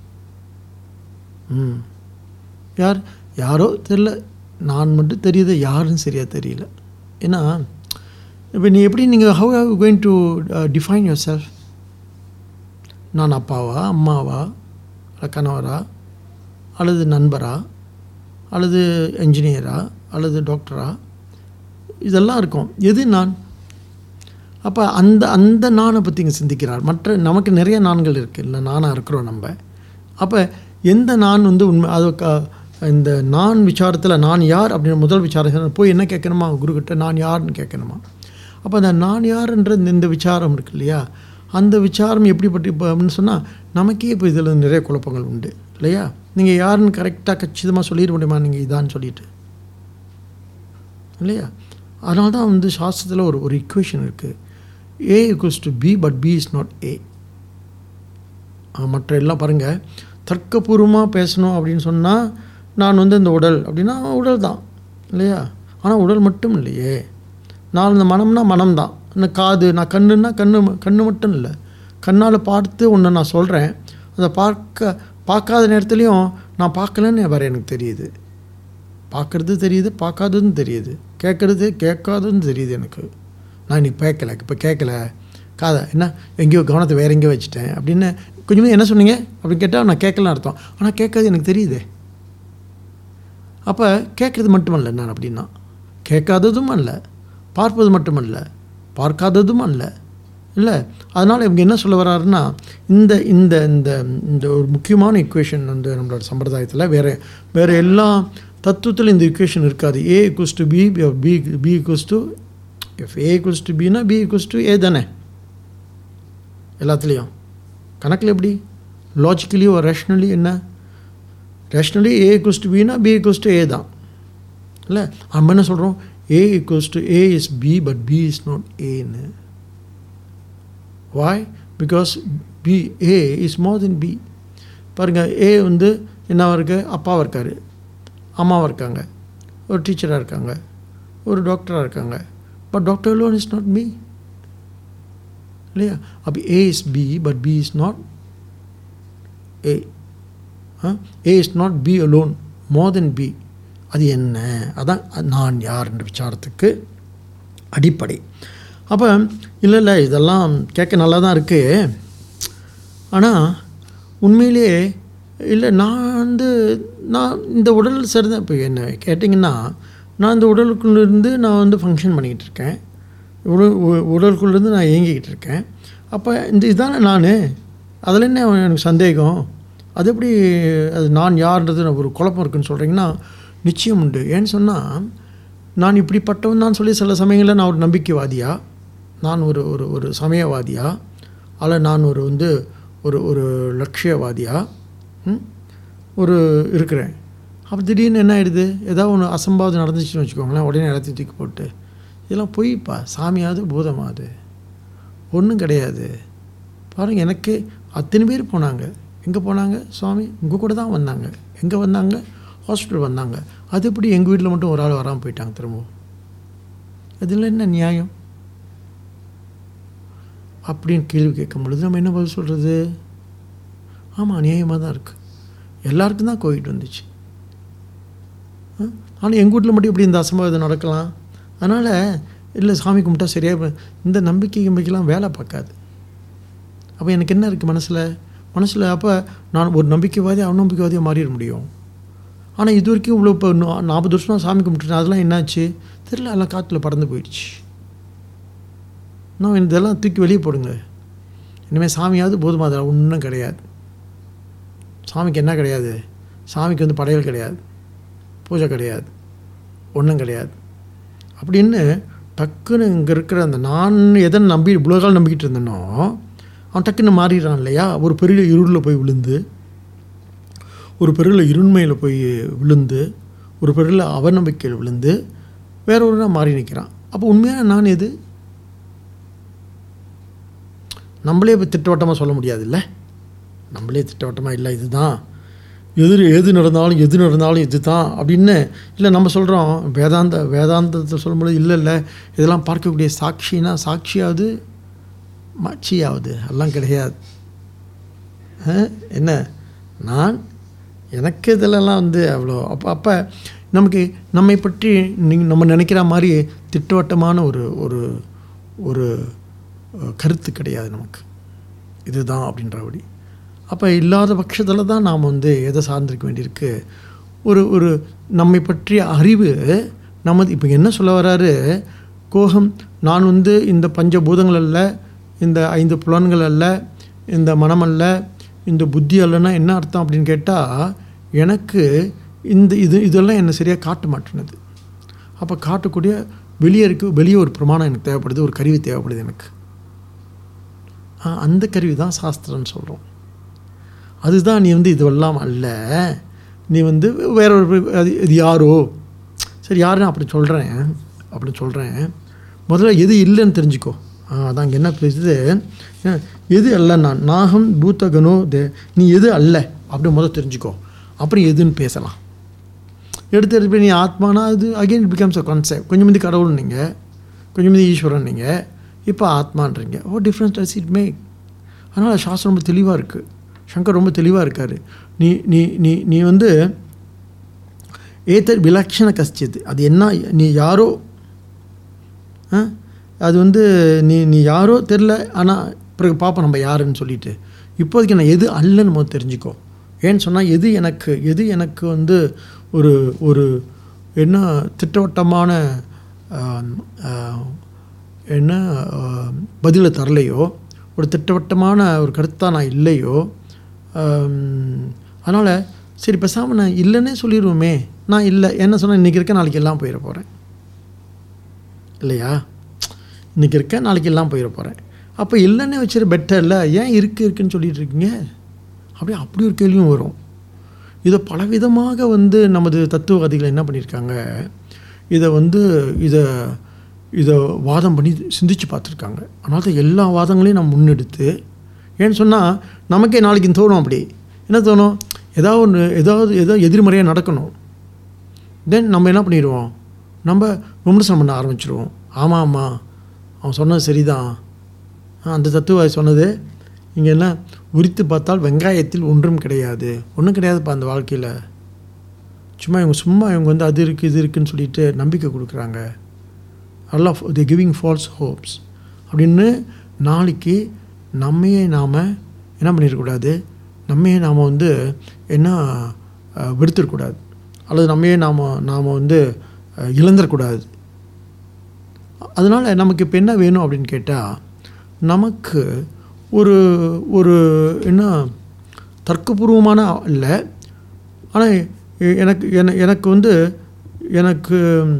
ம் யார் யாரோ தெரில நான் மட்டும் தெரியுது யாருன்னு சரியாக தெரியல ஏன்னா இப்போ நீ எப்படி நீங்கள் how how going to define your self நான் அப்பாவா அம்மாவா அல்ல கணவரா அல்லது நண்பரா அல்லது என்ஜினியரா அல்லது டாக்டரா இதெல்லாம் இருக்கும் எது நான் அப்போ அந்த அந்த நானை பற்றி இங்கே சிந்திக்கிறார் மற்ற நமக்கு நிறைய நான்கள் இருக்குது இல்லை நானாக இருக்கிறோம் நம்ம அப்போ எந்த நான் வந்து உண்மை அது க இந்த நான் விசாரத்தில் நான் யார் அப்படின்னு முதல் விசாரம் போய் என்ன கேட்கணுமா குருக்கிட்ட நான் யாருன்னு கேட்கணுமா அப்போ அந்த நான் யாருன்ற இந்த இந்த விசாரம் இருக்கு இல்லையா அந்த விசாரம் எப்படிப்பட்டு இப்போ அப்படின்னு சொன்னால் நமக்கே இப்போ இதில் நிறைய குழப்பங்கள் உண்டு இல்லையா நீங்கள் யாருன்னு கரெக்டாக கச்சிதமாக சொல்லிட முடியுமா நீங்கள் இதான்னு சொல்லிட்டு இல்லையா அதனால தான் வந்து சாஸ்திரத்தில் ஒரு ஒரு இக்குவேஷன் இருக்குது A equals to B but B is not A மற்ற எல்லாம் பாருங்கள் தர்க்கபூர்வமாக பேசணும் அப்படின்னு சொன்னால் நான் வந்து இந்த உடல் அப்படின்னா உடல் தான் இல்லையா ஆனால் உடல் மட்டும் இல்லையே நான் இந்த மனம்னா மனம் தான் இந்த காது நான் கண்ணுன்னா கண்ணு கண்ணு மட்டும் இல்லை கண்ணால் பார்த்து ஒன்று நான் சொல்கிறேன் அதை பார்க்க பார்க்காத நேரத்துலையும் நான் பார்க்கலன்னு வேறு எனக்கு தெரியுது பார்க்குறது தெரியுது பார்க்காததும் தெரியுது கேட்குறது கேட்காததும் தெரியுது எனக்கு நான் இன்னைக்கு கேட்கல இப்போ கேட்கல காதை என்ன எங்கேயோ கவனத்தை வேற எங்கேயோ வச்சுட்டேன் அப்படின்னு கொஞ்சமே என்ன சொன்னீங்க அப்படின்னு கேட்டால் நான் கேட்கலாம் அர்த்தம் ஆனால் கேட்காது எனக்கு தெரியுதே அப்போ கேட்குறது மட்டுமல்ல நான் அப்படின்னா கேட்காததும் அல்ல பார்ப்பது மட்டுமல்ல பார்க்காததும் அல்ல இல்லை அதனால் இவங்க என்ன சொல்ல வர்றாருன்னா இந்த இந்த இந்த இந்த ஒரு முக்கியமான இக்குவேஷன் வந்து நம்மளோட சம்பிரதாயத்தில் வேறு வேறு எல்லா தத்துவத்தில் இந்த இக்குவேஷன் இருக்காது A equals to B B B equals to if A equals to பினா பி ஈக்குவஸ் டு ஏ தானே எல்லாத்துலேயும் கணக்கில் எப்படி லாஜிக்கலி ஒரு ரேஷ்னலி என்ன ரேஷ்னலி ஏ ஈக்குவஸ் டு பினா பி ஈக்குவஸ் டு ஏ தான் இல்லை நம்ம என்ன சொல்கிறோம் A equals to A is B but B is not ஏன்னு why because B A is more than B பாருங்கள் ஏ வந்து என்னவா இருக்கு அப்பாவாக இருக்கார் அம்மாவாக இருக்காங்க ஒரு டீச்சராக இருக்காங்க ஒரு டாக்டராக இருக்காங்க but doctor alone is not me இல்லையா அப்போ A is B but B is not A A is not B alone more than B அது என்ன அதான் நான் யார் என்ற விசாரத்துக்கு அடிப்படை அப்போ இல்லை இல்லை இதெல்லாம் கேட்க நல்லா தான் இருக்குது ஆனால் உண்மையிலேயே இல்லை நான் வந்து நான் இந்த உடல் சரிதான் இப்போ என்ன கேட்டிங்கன்னா நான் இந்த உடலுக்குள்ளேருந்து நான் வந்து ஃபங்க்ஷன் பண்ணிக்கிட்டு இருக்கேன் உடல் உ- உடலுக்குள்ளேருந்து நான் இயங்கிக்கிட்டு இருக்கேன் அப்போ இந்த இதுதானே நான் அதில் என்ன எனக்கு சந்தேகம் அது எப்படி அது நான் யார்ன்றது எனக்கு ஒரு குழப்பம் இருக்குன்னு சொல்கிறீங்கன்னா நிச்சயம் உண்டு ஏன்னு சொன்னால் நான் இப்படிப்பட்டவன் தான் சொல்லி சில சமயங்களில் நான் ஒரு நம்பிக்கைவாதியா நான் ஒரு ஒரு ஒரு சமயவாதியா அல்ல நான் ஒரு வந்து ஒரு ஒரு லட்சியவாதியா ம்? ஒரு இருக்கிறேன் அப்போ திடீர்னு என்ன ஆயிடுது ஏதாவது ஒன்று அசம்பாவிதம் நடந்துச்சுன்னு வச்சுக்கோங்களேன் உடனே எல்லாத்தையும் தூக்கி போட்டு இதெல்லாம் பொய்ப்பா சாமியாவது பூதமாவது ஒன்றும் கிடையாது பாருங்கள் எனக்கு அத்தனை பேர் போனாங்க எங்கே போனாங்க சுவாமி உங்கள் கூட தான் வந்தாங்க எங்கே வந்தாங்க ஹாஸ்பிட்டல் வந்தாங்க அது எப்படி எங்கள் வீட்டில் மட்டும் ஒரு ஆள் வராமல் போயிட்டாங்க திரும்பவும் அதில் என்ன நியாயம் அப்படின்னு கேள்வி கேட்கும் பொழுது நம்ம என்ன பதில் சொல்கிறது ஆமாம் நியாயமாக தான் இருக்குது எல்லாருக்கும் தான் கோவிட் வந்துச்சு ஆனால் எங்கள் வீட்டில் மட்டும் இப்படி இந்த அசம்பாவிதம் நடக்கலாம் அதனால் இல்லை சாமி கும்பிட்டா சரியாக போ- இந்த நம்பிக்கை நம்பிக்கைலாம் வேலை பார்க்காது அப்போ எனக்கு என்ன இருக்குது மனசில் மனசில் அப்போ நான் ஒரு நம்பிக்கைவாதி அவநம்பிக்கைவாதியாக மாறிட முடியும் ஆனால் இது வரைக்கும் இவ்வளோ இப்போ நா- நாற்பது வருஷம் சாமி கும்பிட்டுட்டேன் அதெல்லாம் என்னாச்சு தெரியல எல்லாம் காற்றுல பறந்து போயிடுச்சு இன்னும் இதெல்லாம் தூக்கி வெளியே போடுங்க இனிமேல் சாமியாவது போதுமா அதில் ஒன்றும் கிடையாது சாமிக்கு என்ன கிடையாது சாமிக்கு வந்து படையல் கிடையாது பூஜை கிடையாது ஒன்றும் கிடையாது அப்படின்னு டக்குன்னு இங்கே இருக்கிற அந்த நான் எதை நம்பி இவ்வளோ காலம் நம்பிக்கிட்டு இருந்தேனோ அவன் டக்குன்னு மாறிடுறான் இல்லையா ஒரு பெரிய இருளில் போய் விழுந்து ஒரு பெரிய இருண்மையில் போய் விழுந்து ஒரு பெரிய அவநம்பிக்கையில் விழுந்து வேற ஒரு மாறி நிற்கிறான் அப்போ உண்மையான நான் எது நம்மளே இப்போ திட்டவட்டமாக சொல்ல முடியாதுல்ல நம்மளே திட்டவட்டமாக இல்லை இதுதான் எது எது நடந்தாலும் எது நடந்தாலும் இது தான் அப்படின்னு இல்லை நம்ம சொல்கிறோம் வேதாந்த வேதாந்தத்தை சொல்லும்போது இல்லை இல்லை இதெல்லாம் பார்க்கக்கூடிய சாட்சினா சாட்சியாவது மாட்சியாவது எல்லாம் கிடையாது ஆ? என்ன நான் எனக்கு இதிலெல்லாம் வந்து அவ்வளோ அப்போ அப்போ நமக்கு நம்மை பற்றி நீங்கள் நம்ம நினைக்கிற மாதிரி திட்டவட்டமான ஒரு ஒரு ஒரு அஹ், கருத்து கிடையாது நமக்கு இதுதான் அப்படின்றபடி அப்போ இல்லாத பட்சத்தில் தான் நாம் வந்து எதை சார்ந்திருக்க வேண்டியிருக்கு ஒரு ஒரு நம்மை பற்றிய அறிவு நமது இப்போ என்ன சொல்ல வராரு கோகம் நான் வந்து இந்த பஞ்சபூதங்கள் அல்ல இந்த ஐந்து புலன்கள் அல்ல இந்த மனம் அல்ல இந்த புத்தி அல்லனா என்ன அர்த்தம் அப்படின்னு கேட்டால் எனக்கு இந்த இது இதெல்லாம் என்னை சரியாக காட்ட மாட்டேனுது அப்போ காட்டக்கூடிய வெளியே இருக்கு வெளியே ஒரு பிரமாணம் எனக்கு தேவைப்படுது ஒரு கருவி தேவைப்படுது எனக்கு ஆ, அந்த கருவி தான் சாஸ்திரம்னு சொல்கிறோம் அதுதான் நீ வந்து இதுவெல்லாம் அல்ல நீ வந்து வேற ஒரு அது இது யாரோ சரி யாருன்னு அப்படி சொல்கிறேன் அப்படின்னு சொல்கிறேன் முதல்ல எது இல்லைன்னு தெரிஞ்சுக்கோ ஆ, அதான் இங்கே என்ன பேசுது ஆ, எது அல்ல நான் நாகம் பூத்தகனோ தே நீ எது அல்ல அப்படி முதல்ல தெரிஞ்சுக்கோ அப்புறம் எதுன்னு பேசலாம் எடுத்து எடுத்து நீ ஆத்மானா அது again it becomes a concept கொஞ்சம் முந்தி கடவுள் நீங்கள் கொஞ்சம் முந்தி ஈஸ்வரன் நீங்கள் இப்போ ஆத்மான்றீங்க oh difference does it make அதனால் சாஸ்திரம் ரொம்ப தெளிவாக இருக்குது சங்கர் ரொம்ப தெளிவாக இருக்கார் நீ நீ நீ நீ வந்து ஏத்தர் விலக்ஷண கஷ்டியது அது என்ன நீ யாரோ ஆ? அது வந்து நீ நீ யாரோ தெரில ஆனால் பிறகு பார்ப்போம் நம்ம யாருன்னு சொல்லிட்டு இப்போதைக்கு நான் எது அல்லன்னு முதல்ல தெரிஞ்சுக்கோ ஏன்னு சொன்னால் எது எனக்கு எது எனக்கு வந்து ஒரு ஒரு என்ன திட்டவட்டமான ஆம், ஆ, என்ன ஆ, பதிலை தரலையோ ஒரு திட்டவட்டமான ஒரு கருத்தாக நான் இல்லையோ அதனால் சரி பேசாமல் நான் இல்லைன்னே சொல்லிடுவோமே நான் இல்லை என்ன சொன்னால் இன்றைக்கி இருக்க நாளைக்கு எல்லாம் போயிட போகிறேன் இல்லையா இன்றைக்கி இருக்க நாளைக்கு எல்லாம் போயிட போகிறேன் அப்போ இல்லைன்னே வச்சுரு பெட்டர் இல்லை ஏன் இருக்கு இருக்குன்னு சொல்லிட்டு இருக்கீங்க அப்படியே அப்படி ஒரு கேள்வியும் வரும் இதை பலவிதமாக வந்து நமது தத்துவவாதிகள் என்ன பண்ணியிருக்காங்க இதை வந்து இதை இதை வாதம் பண்ணி சிந்திச்சு பார்த்துருக்காங்க அதனால தான் எல்லா வாதங்களையும் நம்ம முன்னெடுத்து ஏன்னு சொன்னால் நமக்கே நாளைக்கு தோணும் அப்படி என்ன தோணும் ஏதாவது ஒன்று ஏதாவது ஏதோ எதிர்மறையாக நடக்கணும் தென் நம்ம என்ன பண்ணிடுவோம் நம்ம விமர்சனம் பண்ண ஆரம்பிச்சிடுவோம் ஆமாம் ஆமாம் அவன் சொன்னது சரிதான் ஆ, அந்த தத்துவ சொன்னது இங்கே என்ன உரித்து பார்த்தால் வெங்காயத்தில் ஒன்றும் கிடையாது ஒன்றும் கிடையாதுப்பா அந்த வாழ்க்கையில் சும்மா இவங்க சும்மா இவங்க வந்து அது இருக்குது இது இருக்குன்னு சொல்லிட்டு நம்பிக்கை கொடுக்குறாங்க எல்லாம் தி கிவிங் ஃபால்ஸ் ஹோப்ஸ் அப்படின்னு நாளைக்கு நம்மையே நாம் என்ன பண்ணிடக்கூடாது நம்மையே நாம் வந்து என்ன அஹ், வெறுத்துடக்கூடாது அல்லது நம்மையே நாம் நாம் வந்து அஹ், இழந்துடக்கூடாது அதனால் நமக்கு இப்போ என்ன வேணும் அப்படின்னு கேட்டால் நமக்கு ஒரு ஒரு என்ன தர்க்கபூர்வமான இல்லை ஆனால் எனக்கு என- எனக்கு வந்து எனக்கு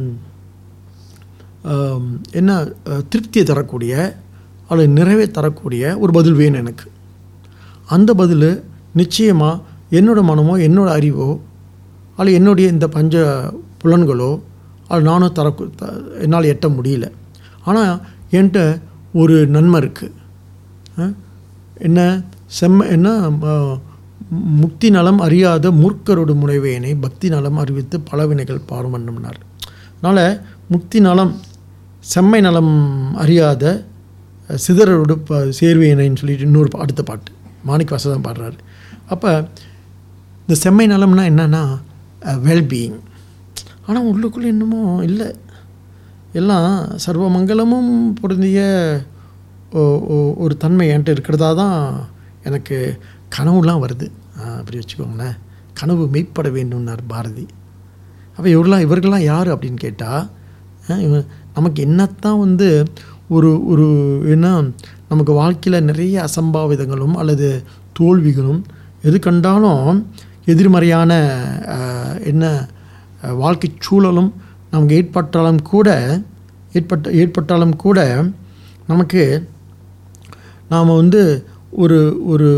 ஆம், என்ன அஹ், திருப்தியை தரக்கூடிய அல்லது நிறைவை தரக்கூடிய ஒரு பதில் வேணும் எனக்கு அந்த பதில் நிச்சயமாக என்னோட மனமோ என்னோட அறிவோ அல்லது என்னுடைய இந்த பஞ்ச புலன்களோ அது நானும் தர என்னால் எட்ட முடியல ஆனால் என்கிட்ட ஒரு நன்மை இருக்குது என்ன செம்ம என்ன ம- முக்தி நலம் அறியாத மூர்க்கரோடு முனைவேனை பக்தி நலம் அறிவித்து பலவினைகள் பாருமன்னம்னார் அதனால் முக்தி நலம் செம்மை நலம் அறியாத சிதறரோடு ப சேர்வேனைன்னு சொல்லிட்டு இன்னொரு பா- அடுத்த பாட்டு மாணிக்க வாசதான் பாடுறாரு அப்போ இந்த செம்மை நலம்னா என்னன்னா வெல்பீயிங் ஆனால் உள்ளுக்குள்ளே என்னமோ இல்லை எல்லாம் சர்வ மங்களமும் பொருந்திய ஓ- ஓ- ஒரு தன்மை என்கிட்ட இருக்கிறதா தான் எனக்கு கனவுலாம் வருது ஆ, அப்படி வச்சுக்கோங்களேன் கனவு மெய்ப்பட வேண்டும்னார் பாரதி அப்போ இவர்களாம் இவர்கள்லாம் யார் அப்படின்னு கேட்டால் நமக்கு என்னத்தான் வந்து ஒரு ஒரு என்ன நமக்கு வாழ்க்கையில் நிறைய அசம்பாவிதங்களும் அல்லது தோல்விகளும் எது கண்டாலும் எதிர்மறையான அஹ், என்ன அஹ், வாழ்க்கை சூழலும் நமக்கு ஏற்பட்டாலும் கூட ஏற்பட்ட ஏற்பட்டாலும் கூட நமக்கு நாம் வந்து ஒரு ஒரு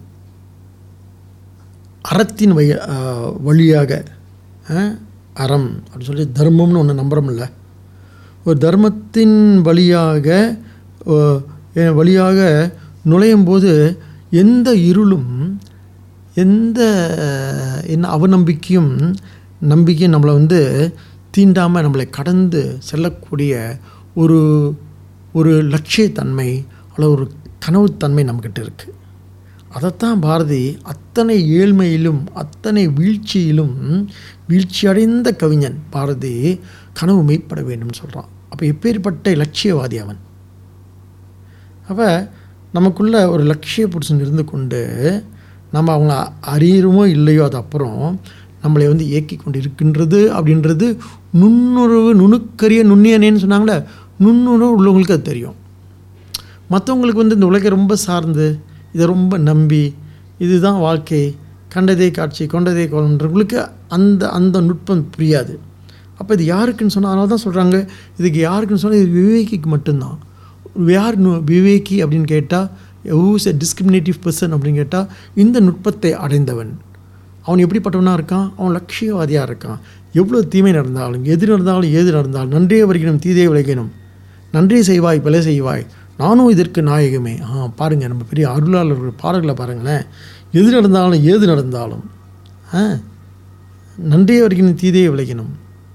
அறத்தின் வய அஹ், வழியாக அஹ், அறம் அப்படின்னு சொல்லி தர்மம்னு ஒன்று நம்புகிறோம்ல ஒரு தர்மத்தின் வழியாக அஹ், எ- வழியாக நுழையும் போது எந்த இருளும் எந்த அஹ், என்ன அவநம்பிக்கையும் நம்பிக்கையும் நம்மளை வந்து தீண்டாமல் நம்மளை கடந்து செல்லக்கூடிய ஒரு ஒரு லட்சியத்தன்மை அல்லது ஒரு கனவுத்தன்மை நம்மக்கிட்ட இருக்குது அதைத்தான் பாரதி அத்தனை ஏழ்மையிலும் அத்தனை வீழ்ச்சியிலும் வீழ்ச்சியடைந்த கவிஞன் பாரதி கனவு மெய்ப்பட வேண்டும்னு சொல்கிறான் அப்போ எப்பேற்பட்ட இலட்சியவாதி அவன் அப்போ நமக்குள்ள ஒரு லட்சிய புருஷன் இருந்து கொண்டு நம்ம அவங்கள அறியுறமோ இல்லையோ அது அப்புறம் நம்மளை வந்து இயக்கி கொண்டு இருக்கின்றது அப்படின்றது நுண்ணுறவு நுணுக்கரிய நுண்ணியனேன்னு சொன்னாங்களே நுண்ணுணர்வு உள்ளவங்களுக்கு அது தெரியும் மற்றவங்களுக்கு வந்து இந்த உலகை ரொம்ப சார்ந்து இதை ரொம்ப நம்பி இதுதான் வாழ்க்கை கண்டதே காட்சி கொண்டதே கோலன்றவங்களுக்கு அந்த அந்த நுட்பம் புரியாது அப்போ இது யாருக்குன்னு சொன்னால் அதனால தான் சொல்கிறாங்க இதுக்கு யாருக்குன்னு சொன்னால் இது விவேகிக்கு மட்டும்தான் யார் நு விவேகி அப்படின்னு கேட்டால் ஹூஸ் எ டிஸ்கிரிமினேட்டிவ் பர்சன் அப்படின்னு கேட்டால் இந்த நுட்பத்தை அடைந்தவன் அவன் எப்படிப்பட்டவனாக இருக்கான் அவன் லட்சியவாதியாக இருக்கான் எவ்வளோ தீமை நடந்தாலும் எது நடந்தாலும் ஏது நடந்தாலும் நன்றே வருகினும் தீதே விளைகினும் நன்றி செய்வாய் பிழை செய்வாய் நானும் இதற்கு நாயகமே ஆ பாருங்கள் நம்ம பெரிய அருளாளர்கள் பாடல்களை பாருங்களேன் எது நடந்தாலும் ஏது நடந்தாலும் ஆ நன்றே வருகினும் தீதே விளைகினும்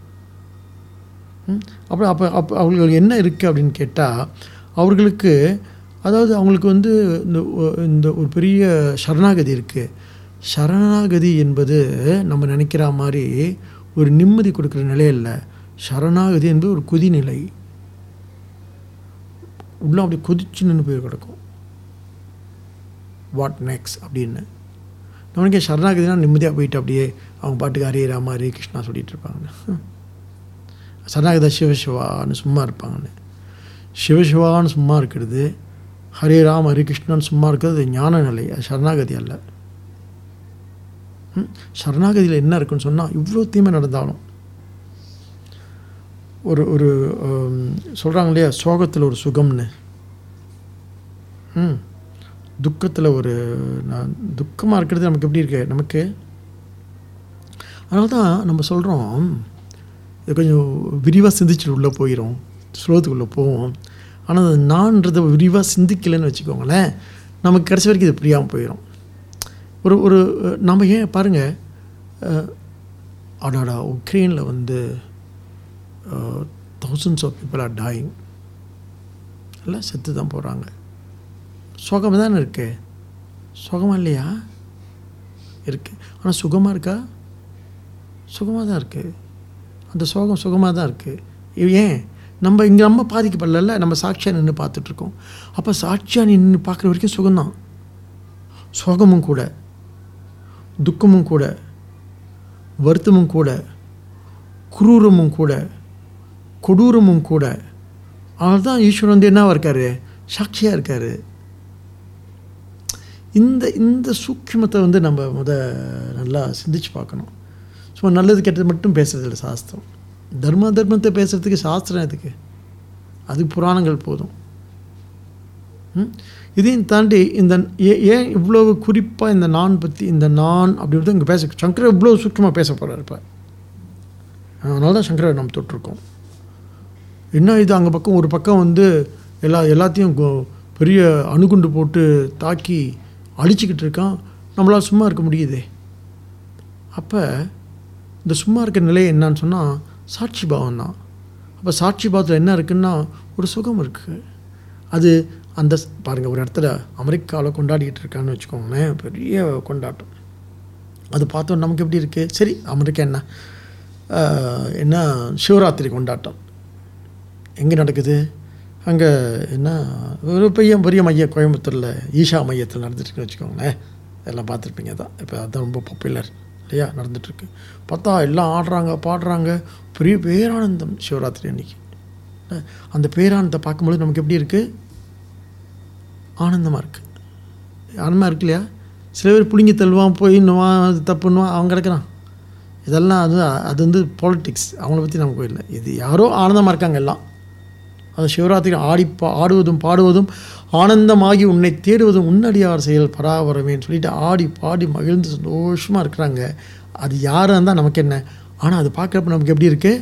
ம், அப்புறம் அப்போ அப்போ அவங்களுக்கு என்ன இருக்குது அப்படின்னு கேட்டால் அவர்களுக்கு அதாவது அவங்களுக்கு வந்து இந்த ஒ- இந்த ஒரு பெரிய சரணாகதி இருக்குது சரணாகதி என்பது நம்ம நினைக்கிற மாதிரி ஒரு நிம்மதி கொடுக்குற நிலை இல்லை சரணாகதி என்பது ஒரு கொதிநிலை உள்ள அப்படியே கொதிச்சு நின்று போய் கிடக்கும் வாட் நெக்ஸ்ட் அப்படின்னு நம்மளுக்கே சரணாகதினா நிம்மதியாக போயிட்டு அப்படியே அவங்க பாட்டுக்கு ஹரே ராமா ஹரே கிருஷ்ணா சொல்லிட்டு இருப்பாங்க சரணாகதா சிவசிவான்னு சும்மா இருப்பாங்கன்னு சிவசிவான்னு சும்மா இருக்கிறது ஹரே ராம் ஹரே கிருஷ்ணன் சும்மா இருக்கிறது ஞான நிலை அது சரணாகதி அல்ல ம், சரணாகதியில் என்ன இருக்குன்னு சொன்னால் இவ்வளோ தீமை நடந்தாலும் ஒரு ஒரு சொல்கிறாங்க இல்லையா சோகத்தில் ஒரு சுகம்னு ம் துக்கத்தில் ஒரு நான் துக்கமாக இருக்கிறது நமக்கு எப்படி இருக்கு நமக்கு அதனால தான் நம்ம சொல்கிறோம் இது கொஞ்சம் விரிவாக சிந்திச்சுட்டு உள்ளே போயிடும் ஸ்லோகத்துக்குள்ளே போவோம் ஆனால் அது நான்றதை விரிவாக சிந்திக்கலைன்னு வச்சுக்கோங்களேன் நமக்கு கடைசி வரைக்கும் இது புரியாமல் போயிடும் ஒரு ஒரு நம்ம ஏன் பாருங்கள் அடாடா உக்ரைனில் வந்து thousands of people are dying எல்லாம் செத்து தான் போகிறாங்க சுகமாக தானே இருக்கு சுகமாக இல்லையா இருக்குது ஆனால் சுகமாக இருக்கா சுகமாக தான் இருக்குது அந்த சோகம் சுகமாக தான் இருக்குது ஏன் நம்ம இங்கே நம்ம பாதிக்கப்படல நம்ம சாட்சியாக நின்று பார்த்துட்ருக்கோம் அப்போ சாட்சியாக நின்று பார்க்குற வரைக்கும் சுகம்தான் சோகமும் கூட துக்கமும் கூட வருத்தமும் கூட குரூரமும் கூட கொடூரமும் கூட அதனால தான் ஈஸ்வரன் வந்து என்னவா இருக்கார் சாட்சியாக இருக்கார் இந்த இந்த சூக்ஷ்மத்தை வந்து நம்ம முத நல்லா சிந்திச்சு பார்க்கணும் சும்மா நல்லது கெட்டது மட்டும் பேசுறது இல்லை சாஸ்திரம் தர்ம தர்மத்தை பேசுகிறதுக்கு சாஸ்திரம் எதுக்கு அது புராணங்கள் போதும் ம்? இதையும் தாண்டி இந்த ஏ- ஏன் இவ்வளவு குறிப்பாக இந்த நான் பற்றி இந்த நான் அப்படின்றது இங்கே பேச சங்கரர் இவ்வளோ சூட்சமாக பேச போகிறார் இப்போ அதனால தான் சங்கரர் நம்ம தொட்டிருக்கோம் என்ன இது அங்கே பக்கம் ஒரு பக்கம் வந்து எல்லா எல்லாத்தையும் கொ- பெரிய அணுகுண்டு போட்டு தாக்கி அழிச்சிக்கிட்டு இருக்கான் நம்மளால் சும்மா இருக்க முடியுதே அப்போ இந்த சும்மா இருக்க நிலை என்னன்னு சொன்னால் சாட்சி பாவம் தான் அப்போ சாட்சி பாவத்தில் என்ன இருக்குன்னா ஒரு சுகம் இருக்குது அது அந்த ஸ்- பாருங்க ஒரு இடத்துல அமெரிக்காவில் கொண்டாடிக்கிட்டு இருக்கான்னு வச்சுக்கோங்களேன் பெரிய கொண்டாட்டம் அது பார்த்தோம் நமக்கு எப்படி இருக்குது சரி அமெரிக்கா என்ன ஆஹ், என்ன சிவராத்திரி கொண்டாட்டம் எங்கே நடக்குது அங்கே என்ன ஒரு பெரிய பெரிய மையம் கோயம்புத்தூரில் ஈஷா மையத்தில் நடந்துட்டுருக்குன்னு வச்சுக்கோங்களேன் எல்லாம் பார்த்துருப்பீங்க தான் இப்போ அதுதான் ரொம்ப பாப்புலர் இல்லையா நடந்துட்டுருக்கு பார்த்தா எல்லாம் ஆடுறாங்க பாடுறாங்க பெரிய பேரானந்தம் சிவராத்திரி அன்னைக்கு அஹ் அந்த பேரானந்தத்தை பார்க்கும்பொழுது நமக்கு எப்படி இருக்குது ஆனந்தமாக இருக்குது ஆனந்தமாக இருக்கு இல்லையா சில பேர் பிடுங்கி தள்ளுவான் போய் இன்னுவான் அது தப்புன்னுவான் அவன் கிடக்குறான் இதெல்லாம் அது அது வந்து பாலிட்டிக்ஸ் அவங்கள பற்றி நமக்கு இல்லை இது யாரோ ஆனந்தமாக இருக்காங்க எல்லாம் அது சிவராத்திரி ஆடி பா ஆடுவதும் பாடுவதும் ஆனந்தமாகி உன்னை தேடுவதும் உன்னடியார் செயல் பராபரமேன்னு சொல்லிட்டு ஆடி பாடி மகிழ்ந்து சந்தோஷமாக இருக்கிறாங்க அது யாராக இருந்தால் நமக்கு என்ன ஆனால் அது பார்க்குறப்ப நமக்கு எப்படி இருக்குது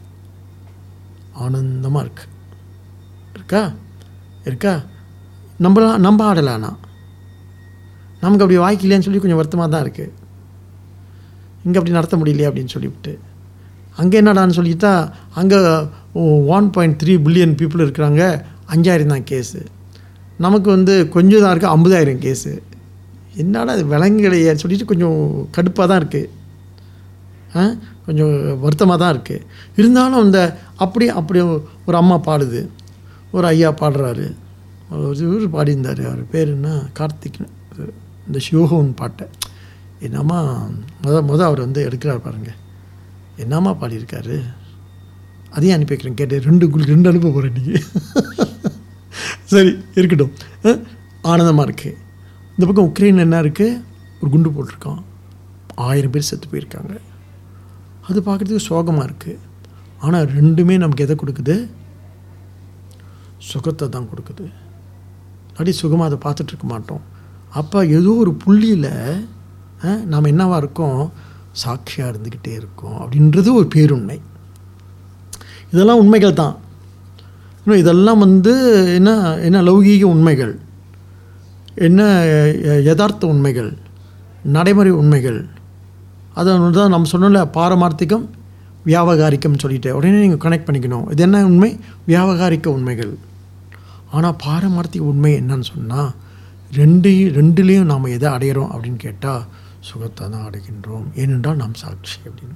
ஆனந்தமாக இருக்கு இருக்கா இருக்கா நம்மளாம் நம்ம ஆடலானா நமக்கு அப்படி வாய்க்கலையான்னு சொல்லி கொஞ்சம் வருத்தமாக தான் இருக்குது இங்கே அப்படி நடத்த முடியலையே அப்படின்னு சொல்லிவிட்டு அங்கே என்னடான்னு சொல்லிட்டா அங்கே one point three billion people இருக்கிறாங்க அஞ்சாயிரம் தான் கேஸு நமக்கு வந்து கொஞ்சம் தான் இருக்குது ஐம்பதாயிரம் கேஸு என்னடா இது விலங்குகளையே சொல்லிட்டு கொஞ்சம் கடுப்பாக தான் இருக்குது ஆ கொஞ்சம் வருத்தமாக தான் இருக்குது இருந்தாலும் அந்த அப்படி அப்படி ஒரு அம்மா பாடுது ஒரு ஐயா பாடுறாரு ஒரு இவர் பாடியிருந்தார் அவர் பேர் என்ன கார்த்திக் இந்த சிவகோன் பாட்டை என்னம்மா முத முத அவர் வந்து எடுக்கிறார் பாருங்க என்னம்மா பாடியிருக்காரு அதையும் அனுப்பி வைக்கிறேன் கேட்டு ரெண்டு உங்களுக்கு ரெண்டு அனுப்ப போகிறேன் நீங்கள் சரி இருக்கட்டும் ஆனந்தமாக இருக்குது இந்த பக்கம் உக்ரைன் என்ன இருக்குது ஒரு குண்டு போட்டிருக்கான் ஆயிரம் பேர் செத்து போயிருக்காங்க அது பார்க்குறதுக்கு சோகமாக இருக்குது ஆனால் ரெண்டுமே நமக்கு எதை கொடுக்குது சுகத்தை தான் கொடுக்குது அடி சுகமாக அதை பார்த்துட்டு இருக்க மாட்டோம் அப்போ ஏதோ ஒரு புள்ளியில் நாம் என்னவா இருக்கோம் சாட்சியாக இருந்துக்கிட்டே இருக்கோம் அப்படின்றது ஒரு பேருண்மை இதெல்லாம் உண்மைகள் தான் இன்னும் இதெல்லாம் வந்து என்ன என்ன லௌகீக உண்மைகள் என்ன ய- யதார்த்த உண்மைகள் நடைமுறை உண்மைகள் அதை தான் நம்ம சொன்னோம்ல பாரமார்த்திகம் வியாபகாரிக்கம் சொல்லிட்டு உடனே நீங்கள் கனெக்ட் பண்ணிக்கணும் இது என்ன உண்மை வியாபகாரிக்க உண்மைகள் ஆனால் பாரமார்த்திக உண்மை என்னன்னு சொன்னால் ரெண்டையும் ரெண்டுலேயும் நாம் எதை அடையிறோம் அப்படின்னு கேட்டால் சுகத்தை தான் அடைகின்றோம் ஏனென்றால் நாம் சாட்சி அப்படின்னு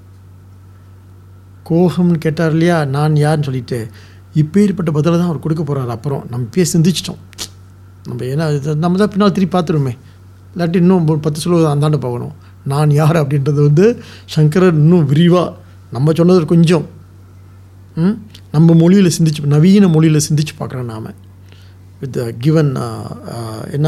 கோபம்னு கேட்டார் இல்லையா நான் யாருன்னு சொல்லிட்டு இப்பேற்பட்ட பதிலை தான் அவர் கொடுக்க போகிறார் அப்புறம் நம்ம இப்பயே சிந்திச்சிட்டோம் நம்ம ஏன்னா இது நம்ம தான் பின்னால் திருப்பி பார்த்துருமே இல்லாட்டி இன்னும் ஒரு பத்து சொல்லுவது அந்தாண்டு போகணும் நான் யார் அப்படின்றது வந்து சங்கரர் இன்னும் விரிவாக நம்ம சொன்னது கொஞ்சம் ம்? நம்ம மொழியில் சிந்திச்சு நவீன மொழியில் சிந்திச்சு பார்க்குறோம் நாம் வித் கிவன் என்ன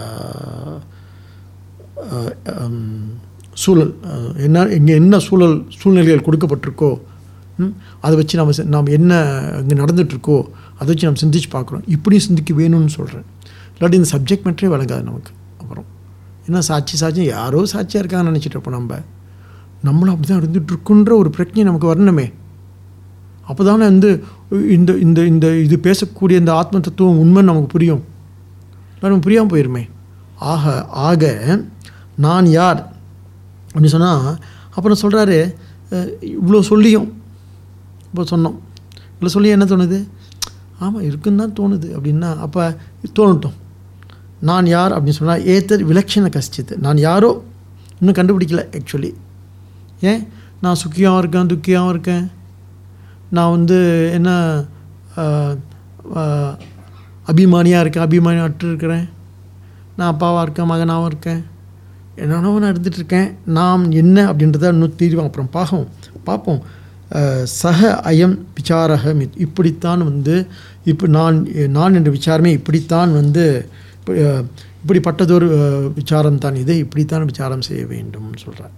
அஹ், ஹம், சூழல் அஹ், என்ன இங்கே என்ன சூழல் சூழ்நிலைகள் கொடுக்கப்பட்டிருக்கோ ம், அதை வச்சு நம்ம நாம் என்ன இங்கே நடந்துகிட்ருக்கோ அதை வச்சு நம்ம சிந்திச்சு பார்க்குறோம் இப்படியும் சிந்திக்க வேணும்னு சொல்கிறேன் இல்லாட்டி இந்த சப்ஜெக்ட் மேட்டரே விளங்காது நமக்கு அப்புறம் என்ன சாட்சி சாட்சி யாரோ சாட்சியாக இருக்காங்கன்னு நினச்சிட்டு இருப்போம் நம்ம நம்மளும் அப்படி தான் இருந்துகிட்ருக்குன்ற ஒரு பிரச்சனை நமக்கு வரணுமே அப்போ தானே வந்து இந்த இந்த இந்த இது பேசக்கூடிய இந்த ஆத்ம தத்துவம் உண்மைன்னு நமக்கு புரியும் நமக்கு புரியாமல் போயிருமே ஆக ஆக நான் யார் அப்படின்னு சொன்னால் அப்புறம் சொல்கிறாரு இவ்வளோ சொல்லியும் இப்போ சொன்னோம் இவ்வளோ சொல்லி என்ன தோணுது ஆமாம் இருக்குன்னு தான் தோணுது அப்படின்னா அப்போ தோணட்டும் நான் யார் அப்படின்னு சொன்னால் ஏத்தர் விலட்சண கஷ்டித்து நான் யாரோ இன்னும் கண்டுபிடிக்கல ஆக்சுவலி ஏன் நான் சுக்கியாகவும் இருக்கேன் துக்கியாகவும் இருக்கேன் நான் வந்து என்ன அபிமானியாக இருக்கேன் அபிமானி அற்று இருக்கிறேன் நான் அப்பாவாக இருக்கேன் மகனாகவும் இருக்கேன் என்னென்னவோ நான் இருந்துகிட்ருக்கேன் நாம் என்ன அப்படின்றத இன்னும் தீர்வோம் அப்புறம் பார்ப்போம் பார்ப்போம் சக அயம் விசாரக மித் இப்படித்தான் வந்து இப்போ நான் நான் என்ற விசாரமே இப்படித்தான் வந்து இப்படிப்பட்டதொரு விசாரம் தான் இது இப்படித்தான் விசாரம் செய்ய வேண்டும்னு சொல்கிறார்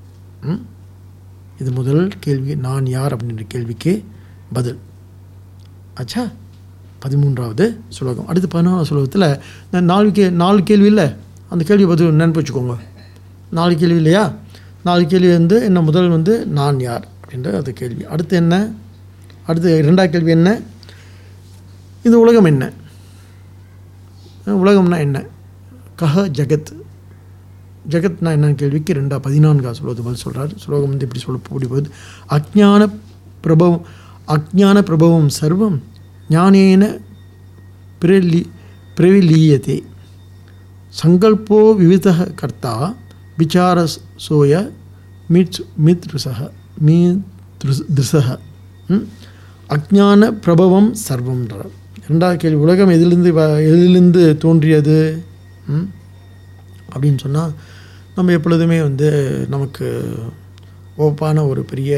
இது முதல் கேள்வி நான் யார் அப்படின்ற கேள்விக்கு பதில் ஆச்சா பதிமூன்றாவது சுலோகம் அடுத்து பதினோராவது சுலோகத்தில் நான் நாலு கே நாலு கேள்வி இல்லை அந்த கேள்வி பதில் நினைப்பு வச்சுக்கோங்க நாலு கேள்வி இல்லையா நாலு கேள்வி வந்து என்ன முதல் வந்து நான் யார் அப்படின்ற அது கேள்வி அடுத்து என்ன அடுத்து ரெண்டாவது கேள்வி என்ன இந்த உலகம் என்ன உலகம்னா என்ன கஹ ஜகத் ஜெகத்னா என்ன கேள்விக்கு ரெண்டா பதினான்கா சொல்வது பதில் சொல்கிறார் ஸ்லோகம் வந்து இப்படி சொல்ல கூடி போகுது அஜான பிரபவம் அஜான பிரபவம் சர்வம் ஞானேன பிரலி பிரவிலீயதே சங்கல்போ விவித கர்த்தா விசாரசோய மித் மித்ருசக மீ திருசக அஜான பிரபவம் சர்வம்ன்றார் ரெண்டாவது கேள்வி உலகம் எதிலிருந்து எதிலிருந்து தோன்றியது அப்படின்னு சொன்னால் நம்ம எப்பொழுதுமே வந்து நமக்கு ஓப்பான ஒரு பெரிய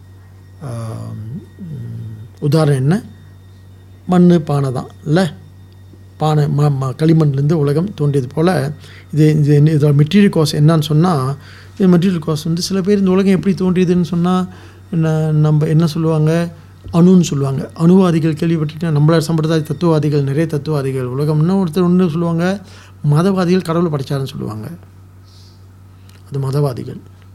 உதாரணம் என்ன மண் பானை தான் இல்லை பானை ம ம களிமண்லேருந்து உலகம் தோன்றியது போல் இது இது இதோட மெட்டீரியல் காஸ் என்னன்னு சொன்னால் இது மெட்டீரியல் காஸ் வந்து சில பேர் இந்த உலகம் எப்படி தோன்றியதுன்னு சொன்னால் என்ன நம்ம என்ன சொல்லுவாங்க அணுன்னு சொல்லுவாங்க அணுவாதிகள் கேள்விப்பட்டிருக்கேன் நம்மளோட சம்பிரதாய தத்துவவாதிகள் நிறைய தத்துவவாதிகள் உலகம்னா ஒருத்தர் ஒன்று சொல்லுவாங்க மதவாதிகள் கடவுளை படைச்சாருன்னு சொல்லுவாங்க அது மதவாதிகள்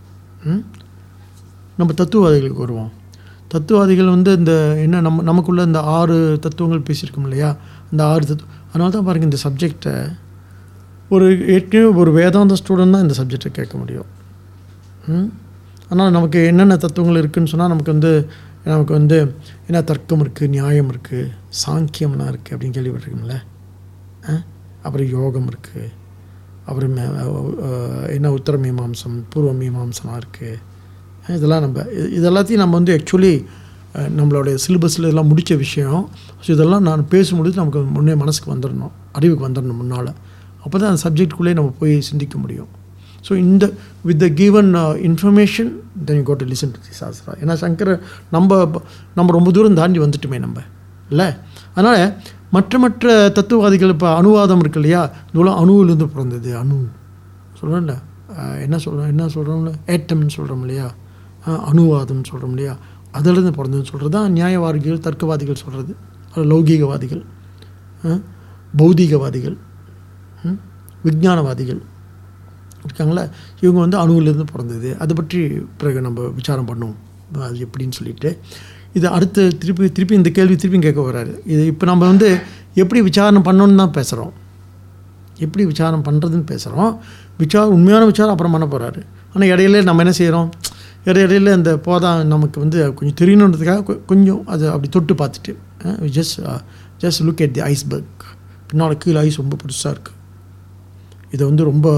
நம்ம தத்துவவாதிகளுக்கு வருவோம் தத்துவவாதிகள் வந்து இந்த என்ன நம்ம நமக்குள்ளே இந்த ஆறு தத்துவங்கள் பேசியிருக்கோம் இல்லையா அந்த ஆறு தத்துவம் அதனால தான் பாருங்கள் இந்த சப்ஜெக்டை ஒரு ஏற்கனவே ஒரு வேதாந்த ஸ்டூடெண்ட் தான் இந்த சப்ஜெக்டை கேட்க முடியும் ஆனால் நமக்கு என்னென்ன தத்துவங்கள் இருக்குதுன்னு சொன்னால் நமக்கு வந்து நமக்கு வந்து என்ன தர்க்கம் இருக்குது நியாயம் இருக்குது சாங்கியம்லாம் இருக்குது அப்படின்னு கேள்விப்பட்டிருக்கோம்ல அப்புறம் யோகம் இருக்குது அப்புறம் என்ன உத்தர மீமாம்சம் பூர்வ மீமாம்சமாக இருக்குது இதெல்லாம் நம்ம இது எல்லாத்தையும் நம்ம வந்து ஆக்சுவலி நம்மளுடைய சிலபஸில் இதெல்லாம் முடித்த விஷயம் ஸோ இதெல்லாம் நான் பேசும்பொழுது நமக்கு முன்னே மனசுக்கு வந்துடணும் அறிவுக்கு வந்துடணும் முன்னால் அப்போ தான் அந்த சப்ஜெக்டுக்குள்ளே நம்ம போய் சிந்திக்க முடியும் ஸோ இந்த with the given information then you got to listen to the Shastra ஏன்னா சங்கர நம்ம நம்ம ரொம்ப தூரம் தாண்டி வந்துட்டுமே நம்ம இல்லை அதனால் மற்ற மற்ற தத்துவவாதிகள் இப்போ அணுவாதம் இருக்கு இல்லையா இதெல்லாம் அணுவிலேருந்து பிறந்தது அணு சொல்கிறோம்ல என்ன சொல்கிறோம் என்ன சொல்கிறோம்ல ஏட்டம்னு சொல்கிறோம் இல்லையா அணுவாதம்னு சொல்கிறோம் இல்லையா அதிலிருந்து பிறந்ததுன்னு சொல்கிறது தான் நியாயவாதிகள் தர்க்கவாதிகள் சொல்கிறது அது லௌகீகவாதிகள் பௌதிகவாதிகள் விஜானவாதிகள் இருக்காங்களா இவங்க வந்து அணுவிலேருந்து பிறந்தது அதை பற்றி பிறகு நம்ம விசாரம் பண்ணுவோம் அது எப்படின்னு சொல்லிட்டு இது அடுத்து திருப்பி திருப்பி இந்த கேள்வி திருப்பி கேட்க வராரு இது இப்போ நம்ம வந்து எப்படி விசாரணை பண்ணணுன்னு தான் பேசுகிறோம் எப்படி விசாரம் பண்ணுறதுன்னு பேசுகிறோம் விசாரம் உண்மையான விசாரம் அப்புறம் பண்ண போகிறாரு ஆனால் இடையில நம்ம என்ன செய்கிறோம் இடையில இந்த போதான் நமக்கு வந்து கொஞ்சம் தெரியணுன்றதுக்காக கொஞ்சம் அதை அப்படி தொட்டு பார்த்துட்டு just just look at the iceberg பின்னால் கீழே ஐஸ் ரொம்ப பெருசாக இருக்குது இதை வந்து ரொம்ப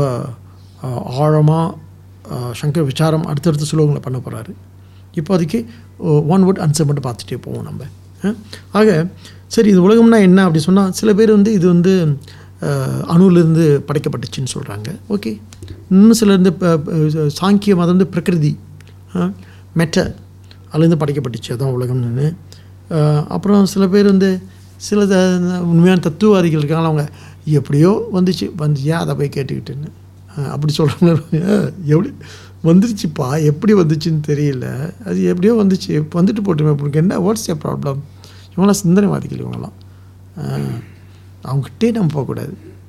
ஆழமாக சங்கர் விசாரம் அடுத்தடுத்த சுலோகங்களை பண்ண போகிறாரு இப்போதைக்கு ஒன் வேர்ட் ஆன்சர் மட்டும் பார்த்துட்டே போவோம் நம்ம ஆக சரி இது உலகம்னா என்ன அப்படி சொன்னால் சில பேர் வந்து இது வந்து அணுவிலேருந்து படைக்கப்பட்டுச்சுன்னு சொல்கிறாங்க ஓகே இன்னும் சிலர் வந்து சாங்கிய மதம் வந்து பிரகிருதி மெட்டர் அதுலேருந்து படைக்கப்பட்டுச்சு அதான் உலகம்னு அப்புறம் சில பேர் வந்து சில உண்மையான தத்துவவாதிகள் இருக்காங்களா அவங்க எப்படியோ வந்துச்சு வந்துச்சு அதை போய் கேட்டுக்கிட்டுன்னு அப்படி சொல்கிறாங்க எப்படி வந்துருச்சுப்பா எப்படி வந்துச்சுன்னு தெரியல அது எப்படியோ வந்துச்சு வந்துட்டு போட்டுமே உங்களுக்கு என்ன வாட்ஸ் ஏ ப்ராப்ளம் இவங்களாம் சிந்தனைவாதிகள் இவங்கெல்லாம் அவங்ககிட்டே நம்ம போகக்கூடாது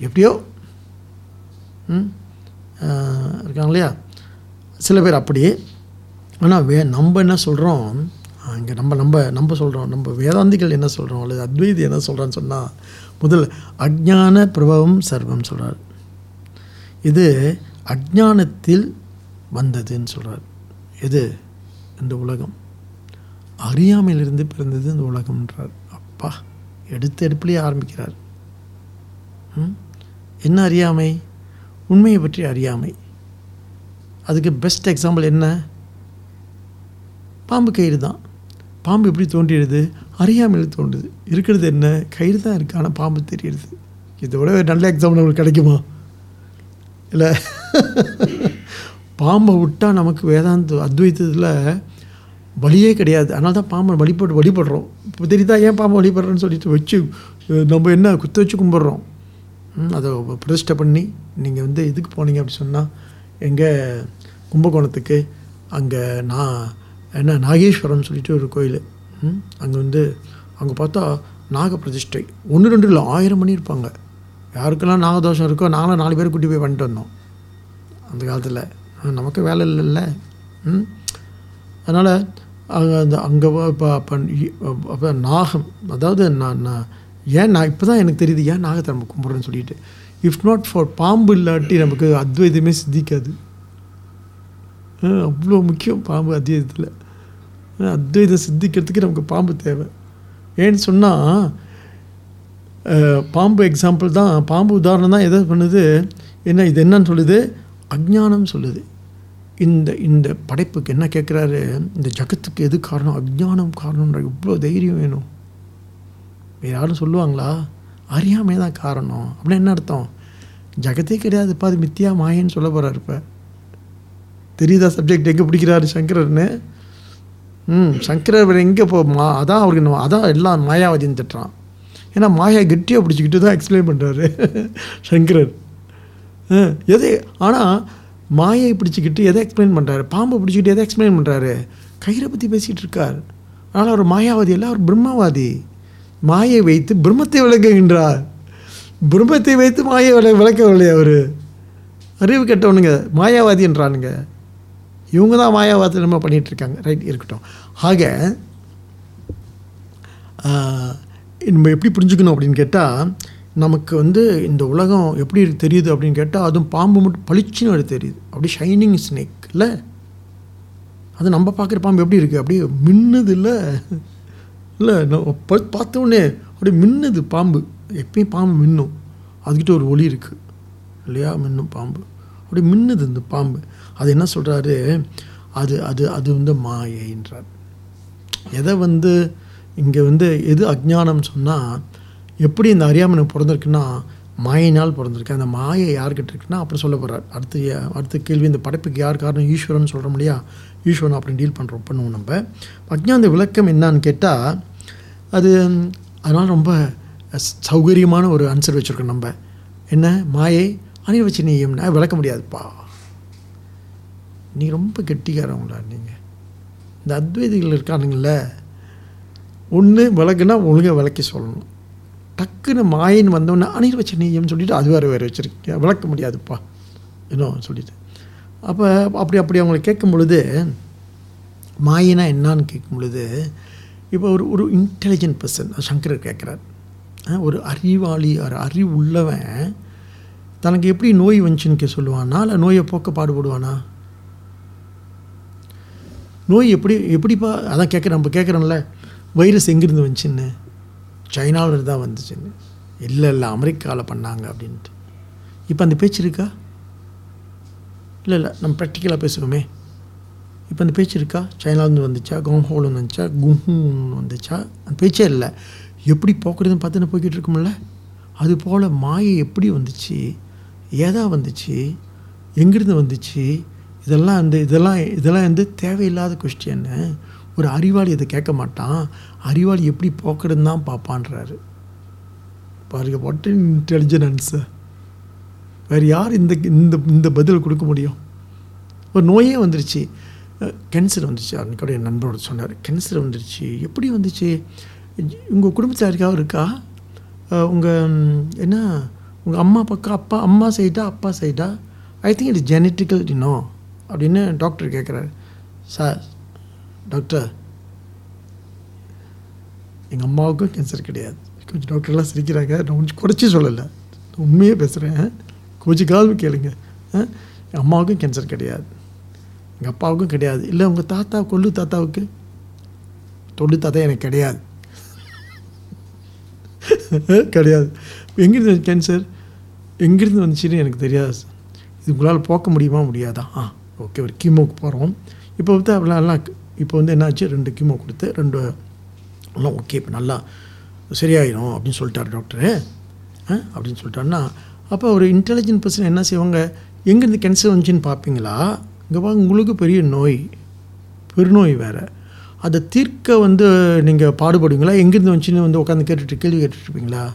எப்படியோ ம் ஆஹ் இருக்காங்க இல்லையா சில பேர் அப்படியே ஆனால் வே நம்ம என்ன சொல்கிறோம் இங்கே நம்ம நம்ம நம்ம சொல்கிறோம் நம்ம வேதாந்திகள் என்ன சொல்கிறோம் அல்லது அத்வைதி என்ன சொல்கிறான்னு சொன்னால் முதல்ல அஜ்ஞான பிரபவம் சர்வம் சொல்கிறார் இது அஜ்ஞானத்தில் வந்ததுன்னு சொல்கிறார் எது இந்த உலகம் அறியாமையிலிருந்து பிறந்தது இந்த உலகம்ன்றார் அப்பா எடுத்த எடுப்புலேயே ஆரம்பிக்கிறார் ம்? என்ன அறியாமை உண்மையை பற்றி அறியாமை அதுக்கு பெஸ்ட் எக்ஸாம்பிள் என்ன பாம்பு கயிறு தான் பாம்பு எப்படி தோன்றிடுது அறியாமையில் தோன்றுது இருக்கிறது என்ன கயிறு தான் இருக்குது ஆனால் பாம்பு தெரியுது இதை விட ஒரு நல்ல எக்ஸாம்பிள் நமக்கு கிடைக்குமா இல்லை பாம்பை விட்டால் நமக்கு வேதாந்த அத்வைத்தத்தில் வழியே கிடையாது அதனால தான் பாம்பை வழிபட்டு வழிபடுறோம் இப்போ தெரியுதா ஏன் பாம்பை வழிபடுறோன்னு சொல்லிட்டு வச்சு அஹ், நம்ம என்ன குத்த வச்சு கும்பிட்றோம் ம், அதை பிரதிஷ்டை பண்ணி நீங்கள் வந்து இதுக்கு போனீங்க அப்படி சொன்னால் எங்கே கும்பகோணத்துக்கு அங்கே நான் என்ன நாகேஸ்வரம் சொல்லிட்டு ஒரு கோயில் அங்கே வந்து அங்கே பார்த்தா நாக பிரதிஷ்டை ஒன்று ரெண்டு இல்லை ஆயிரம் மணி இருப்பாங்க யாருக்கெல்லாம் நாகதோஷம் இருக்கோ நாங்களும் நாலு பேர் கூட்டி போய் வந்துட்டு வந்தோம் அந்த காலத்தில் நமக்கு வேலை இல்லைல்ல ம் அதனால் அங்கே அந்த அங்கே இப்போ அப்போ அப்போ நாகம் அதாவது நான் நான் ஏன் நான் இப்போ தான் எனக்கு தெரியுது ஏன் நாகத்தை நம்ம கும்பிட்றேன்னு சொல்லிட்டு இஃப் நாட் ஃபார் பாம்பு இல்லாட்டி நமக்கு அத்வைதமே சித்திக்காது அவ்வளோ முக்கியம் பாம்பு அத்வைதத்தில் அத்வைதம் சித்திக்கிறதுக்கு நமக்கு பாம்பு தேவை ஏன்னு சொன்னால் பாம்பு எக்ஸாம்பிள் தான் பாம்பு உதாரணம் தான் எதை பண்ணுது என்ன இது என்னன்னு சொல்லுது அஜ்ஞானம் சொல்லுது இந்த இந்த படைப்புக்கு என்ன கேட்குறாரு இந்த ஜகத்துக்கு எது காரணம் அஜ்ஞானம் காரணம்ன்ற இவ்வளோ தைரியம் வேணும் வேறு யாரும் சொல்லுவாங்களா அறியாமை தான் காரணம் அப்படின்னா என்ன அர்த்தம் ஜகத்தே கிடையாதுப்பா அது மித்தியா மாயன்னு சொல்ல போகிறார் இப்போ தெரியுதா சப்ஜெக்ட் எங்கே பிடிக்கிறாரு சங்கரர்னு ம் சங்கரர் எங்கே போ மா அதான் அவருக்கு நம்ம- அதான் எல்லாம் மாயாவதின்னு திட்டுறான் ஏன்னா மாயா கெட்டியாக பிடிச்சிக்கிட்டு தான் எக்ஸ்பிளைன் பண்ணுறாரு சங்கரர் ஆ, எதை ஆனால் மாயை பிடிச்சிக்கிட்டு எதை எக்ஸ்பிளைன் பண்ணுறாரு பாம்பை பிடிச்சிக்கிட்டு எதை எக்ஸ்பிளைன் பண்ணுறாரு கயிறை பற்றி பேசிகிட்டு இருக்கார் ஆனால் அவர் மாயாவாதி இல்லை அவர் பிரம்மவாதி மாயை வைத்து பிரம்மத்தை விளக்குகின்றார் பிரம்மத்தை வைத்து மாயை விள விளக்கவில்லை அவர் அறிவு கெட்டவனுங்க மாயாவாதின்றானுங்க இவங்க தான் மாயாவாதி நம்ம பண்ணிகிட்டு இருக்காங்க ரைட் இருக்கட்டும் ஆக ஆஹ், நம்ம எப்படி புரிஞ்சுக்கணும் அப்படின்னு கேட்டால் நமக்கு வந்து இந்த உலகம் எப்படி இருக்கு தெரியுது அப்படின்னு கேட்டால் அதுவும் பாம்பு மட்டும் பளிச்சுன்னு அது தெரியுது அப்படி ஷைனிங் ஸ்னேக் இல்லை அது நம்ம பார்க்குற பாம்பு எப்படி இருக்குது அப்படியே மின்னுது இல்லை இல்லை நான் ப- பார்த்த உடனே அப்படியே மின்னுது பாம்பு எப்பயும் பாம்பு மின்னும் அதுக்கிட்ட ஒரு ஒளி இருக்குது இல்லையா மின்னும் பாம்பு அப்படியே மின்னுது இந்த பாம்பு அது என்ன சொல்கிறாரு அது அது அது வந்து மாயைன்றார் எதை வந்து இங்கே வந்து எது அஜ்ஞானம் சொன்னால் எப்படி இந்த அறியாமனை பிறந்திருக்குன்னா மாயினால் பிறந்திருக்கு அந்த மாயை யார்கிட்ட இருக்குன்னா அப்புறம் சொல்ல போகிறார் அடுத்து யா- அடுத்த கேள்வி இந்த படைப்புக்கு யார் காரணம் ஈஸ்வரன் சொல்கிறோம் இல்லையா ஈஸ்வரன் அப்படின்னு டீல் பண்ணுறோம் பண்ணுவோம் நம்ம அஜ்ஞான விளக்கம் என்னன்னு கேட்டால் அது அதனால் ரொம்ப ஸ்- சௌகரியமான ஒரு ஆன்சர் வச்சுருக்கோம் நம்ம என்ன மாயை அனிர்வச்சனீயம்னா விளக்க முடியாதுப்பா நீ ரொம்ப கெட்டிக்காரவங்களா நீங்கள் இந்த அத்வைதிகள் இருக்கானுங்கள ஒன்று விளக்குனா ஒழுங்காக விளக்கி சொல்லணும் டக்குன்னு மாயின்னு வந்தோடனே அனிர்வச்சனீயம் சொல்லிட்டு அது வேறு வேறு வச்சுருக்கீங்க விளக்க முடியாதுப்பா இன்னும் சொல்லிட்டு அப்போ அப்படி அப்படி அவங்களை கேட்கும் பொழுது மாயினா என்னான்னு கேட்கும் பொழுது இப்போ ஒரு ஒரு இன்டெலிஜென்ட் பர்சன் சங்கரர் கேட்குறார் ஒரு அறிவாளி ஒரு அறிவு உள்ளவன் தனக்கு எப்படி நோய் வந்துச்சுன்னு கே சொல்லுவானா இல்லை நோயை போக்க பாடுபடுவானா நோய் எப்படி எப்படிப்பா அதான் கேட்குறேன் நம்ம கேட்குறோம்ல வைரஸ் எங்கேருந்து வந்துச்சுன்னு சைனாவிலிருந்து தான் வந்துச்சுன்னு இல்லை இல்லை அமெரிக்காவில் பண்ணாங்க அப்படின்ட்டு இப்போ அந்த பேச்சு இருக்கா இல்லை இல்லை நம்ம ப்ராக்டிக்கலாக பேசுவோமே இப்போ அந்த பேச்சு இருக்கா சைனாலேருந்து வந்துச்சா கோங்ஹோலேருந்து வந்துச்சா குஹூன்னு வந்துச்சா அந்த பேச்சே இல்லை எப்படி போக்குறதுன்னு பார்த்து போய்கிட்டு இருக்கும்ல அது போல் மாயை எப்படி வந்துச்சு ஏதா வந்துச்சு எங்கிருந்து வந்துச்சு இதெல்லாம் வந்து இதெல்லாம் இதெல்லாம் வந்து தேவையில்லாத கொஸ்டின்னு ஒரு அறிவாளி இதை கேட்க மாட்டான் அறிவாளி எப்படி போக்குறதுன்னு தான் பார்ப்பான்றாரு பாருங்க வாட் இன்டெலிஜென்ட் ஆன்சர் வேறு யார் இந்த இந்த இந்த பதில் கொடுக்க முடியும் ஒரு நோயே வந்துருச்சு கேன்சர் வந்துச்சு அன்னைக்கு என் நண்பரோட சொன்னார் கேன்சர் வந்துருச்சு எப்படி வந்துச்சு உங்கள் குடும்பத்தில் யாருக்காவது இருக்கா உங்கள் என்ன உங்கள் அம்மா பக்கம் அப்பா அம்மா சைடா அப்பா சைடா ஐ திங்க் இட் ஜெனட்டிக்கல் இன்னோ அப்படின்னு டாக்டர் கேட்குறாரு சார் டாக்டர் எங்கள் அம்மாவுக்கும் கேன்சர் கிடையாது கொஞ்சம் டாக்டர்லாம் சிரிக்கிறாங்க நான் கொஞ்சம் குறைச்சி சொல்லலை நான் உண்மையே பேசுகிறேன் கொஞ்சம் காலம் கேளுங்க ஆ? என் அம்மாவுக்கும் கேன்சர் கிடையாது எங்கள் அப்பாவுக்கும் கிடையாது இல்லை உங்கள் தாத்தா கொள்ளு தாத்தாவுக்கு தொண்டு தாத்தா எனக்கு கிடையாது கிடையாது எங்கேருந்து கேன்சர் எங்கேருந்து வந்துச்சுன்னு எனக்கு தெரியாது சார் இது உங்களால் போக்க முடியுமா முடியாதா ஆ ஓகே ஒரு கீமோக்கு போகிறோம் இப்போ வந்து அவ்வளோ எல்லாம் இப்போ வந்து என்னாச்சு ரெண்டு கீமோ கொடுத்து ரெண்டு எல்லாம் ஓகே இப்போ நல்லா சரியாயிடும் அப்படின்னு சொல்லிட்டாரு டாக்டரு ஆ அப்படின்னு சொல்லிட்டாருன்னா அப்போ ஒரு இன்டெலிஜென்ட் பர்சன் என்ன செய்வாங்க எங்கேருந்து கேன்சர் வந்துச்சுன்னு பார்ப்பீங்களா இங்கே பாருங்க உங்களுக்கு பெரிய நோய் பெருநோய் வேறு அதை தீர்க்க வந்து நீங்கள் பாடுபடுவீங்களா எங்கேருந்து வந்துச்சுன்னு வந்து உட்காந்து கேட்டுட்டு கேள்வி கேட்டுட்டு இருப்பீங்களா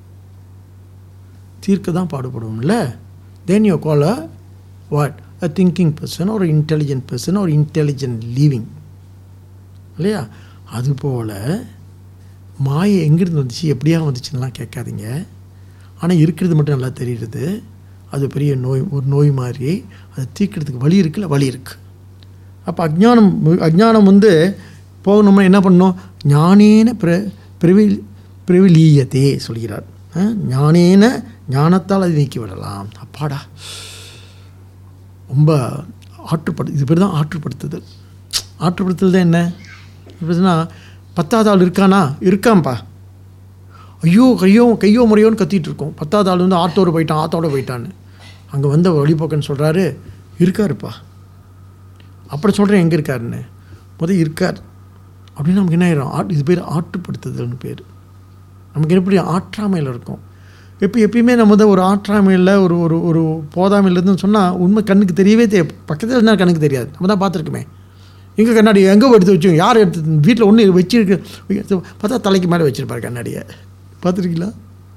தீர்க்க தான் பாடுபடுவோம்ல then you call a what a thinking person ஒரு இன்டெலிஜென்ட் பர்சன் ஒரு இன்டெலிஜென்ட் லீவிங் இல்லையா அதுபோல் மாயை எங்கேருந்து வந்துச்சு எப்படியா வந்துச்சுன்னெலாம் கேட்காதீங்க ஆனால் இருக்கிறது மட்டும் நல்லா தெரியுது அது பெரிய நோய் ஒரு நோய் மாதிரி அதை தீர்க்கிறதுக்கு வழி இருக்குல்ல வழி இருக்குது அப்போ அஜ்ஞானம் அஜ்ஞானம் வந்து போகணும்னா என்ன பண்ணணும் ஞானேன பிர பிரவி பிரவிலீயத்தே சொல்கிறார் ஆ, ஞானேன ஞானத்தால் அதை நீக்கி விடலாம் அப்பாடா ரொம்ப ஆற்றுப்படு இது பேர் தான் ஆற்றுப்படுத்துதல் ஆற்றுப்படுத்துதல் தான் என்ன எப்படின்னா பத்தாவது ஆள் இருக்கானா இருக்கான்ப்பா ஐயோ கையோ கையோ முறையோன்னு கத்திட்டு இருக்கோம் பத்தாவது ஆள் வந்து ஆத்தோட போயிட்டான் ஆத்தோட போயிட்டான்னு அங்கே வந்த வழிபோக்கன்னு சொல்கிறாரு இருக்காருப்பா அப்படி சொல்கிறேன் எங்கே இருக்காருன்னு முதல் இருக்கார் அப்படின்னு நமக்கு என்ன ஆயிரும் ஆட் இது பேர் ஆற்றுப்படுத்துதல்னு பேர் நமக்கு எப்படி ஆற்றாமையில் இருக்கும் இப்போ எப்பயுமே நம்ம வந்து ஒரு ஆற்றாமையில் ஒரு ஒரு ஒரு போதாமையில் இருந்துன்னு சொன்னால் உண்மை கண்ணுக்கு தெரியவே தெரிய பக்கத்தில் இருந்தால் கண்ணுக்கு தெரியாது நம்ம தான் பார்த்துருக்குமே எங்கே கண்ணாடி எங்கே எடுத்து வச்சோம் யார் எடுத்து வீட்டில் ஒன்று வச்சிருக்கு பார்த்தா தலைக்கு மேலே வச்சுருப்பார் கண்ணாடியை பார்த்துருக்கீங்களா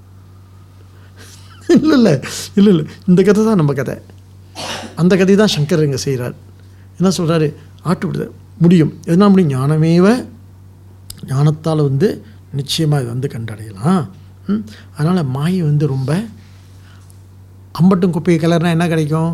இல்லை இல்லை இல்லை இல்லை இந்த கதை தான் நம்ம கதை அந்த கதை தான் சங்கர் இங்கே செய்கிறார் என்ன சொல்கிறாரு ஆட்டுப்படுத முடியும் எதனால் முடியும் ஞானமேவ ஞானத்தால் வந்து நிச்சயமாக இது வந்து கண்டடையலாம் ம்? அதனால் மாயை வந்து ரொம்ப அம்பட்டும் குப்பையை கலர்னா என்ன கிடைக்கும்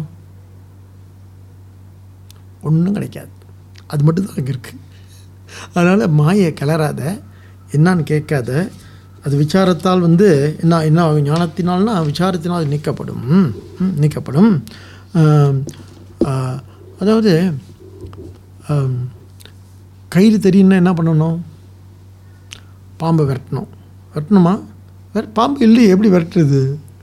ஒன்றும் கிடைக்காது அது மட்டும்தான் அங்கே இருக்குது அதனால் மாயை கிளறாத என்னான்னு கேட்காத அது விசாரத்தால் வந்து என்ன என்ன ஆகும்? ஞானத்தினால்னா விசாரத்தினால் நீக்கப்படும் ம், ம், நீக்கப்படும் ஆம், ஆ, அதாவது ஆம், கயிறு தெரியும்னா என்ன பண்ணணும் பாம்பை விரட்டணும் விரட்டணுமா விர பாம்பு இல்லையே எப்படி விரட்டுறது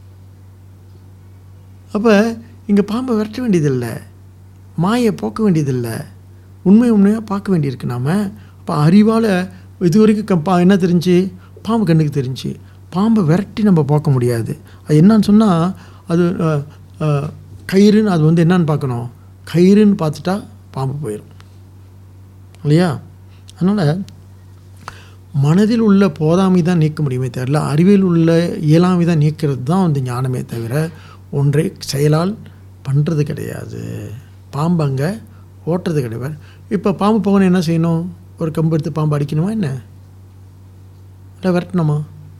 அப்போ இங்கே பாம்பை விரட்ட வேண்டியதில்லை மாயை போக்க வேண்டியதில்லை உண்மை உண்மையாக பார்க்க வேண்டியிருக்கு நாம் அப்போ அறிவால் இது வரைக்கும் க- பா என்ன தெரிஞ்சு பாம்பு கண்ணுக்கு தெரிஞ்சு பாம்பை விரட்டி நம்ம பார்க்க முடியாது அது என்னன்னு சொன்னால் அது அஹ், அஹ், கயிறுன்னு அது வந்து என்னன்னு பார்க்கணும் கயிறுன்னு பார்த்துட்டா பாம்பு போயிடும் இல்லையா அதனால் மனதில் உள்ள போதாமை தான் நீக்க முடியுமே தவிர அறிவில் உள்ள இயலாமை தான் நீக்கிறது தான் வந்து ஞானமே தவிர ஒன்றை செயலால் பண்ணுறது கிடையாது பாம்பு அங்கே ஓட்டுறது கிடையாது இப்போ பாம்பு போகணும் என்ன செய்யணும் ஒரு கம்பு எடுத்து பாம்பு அடிக்கணுமா என்ன இல்லை விரட்டணுமா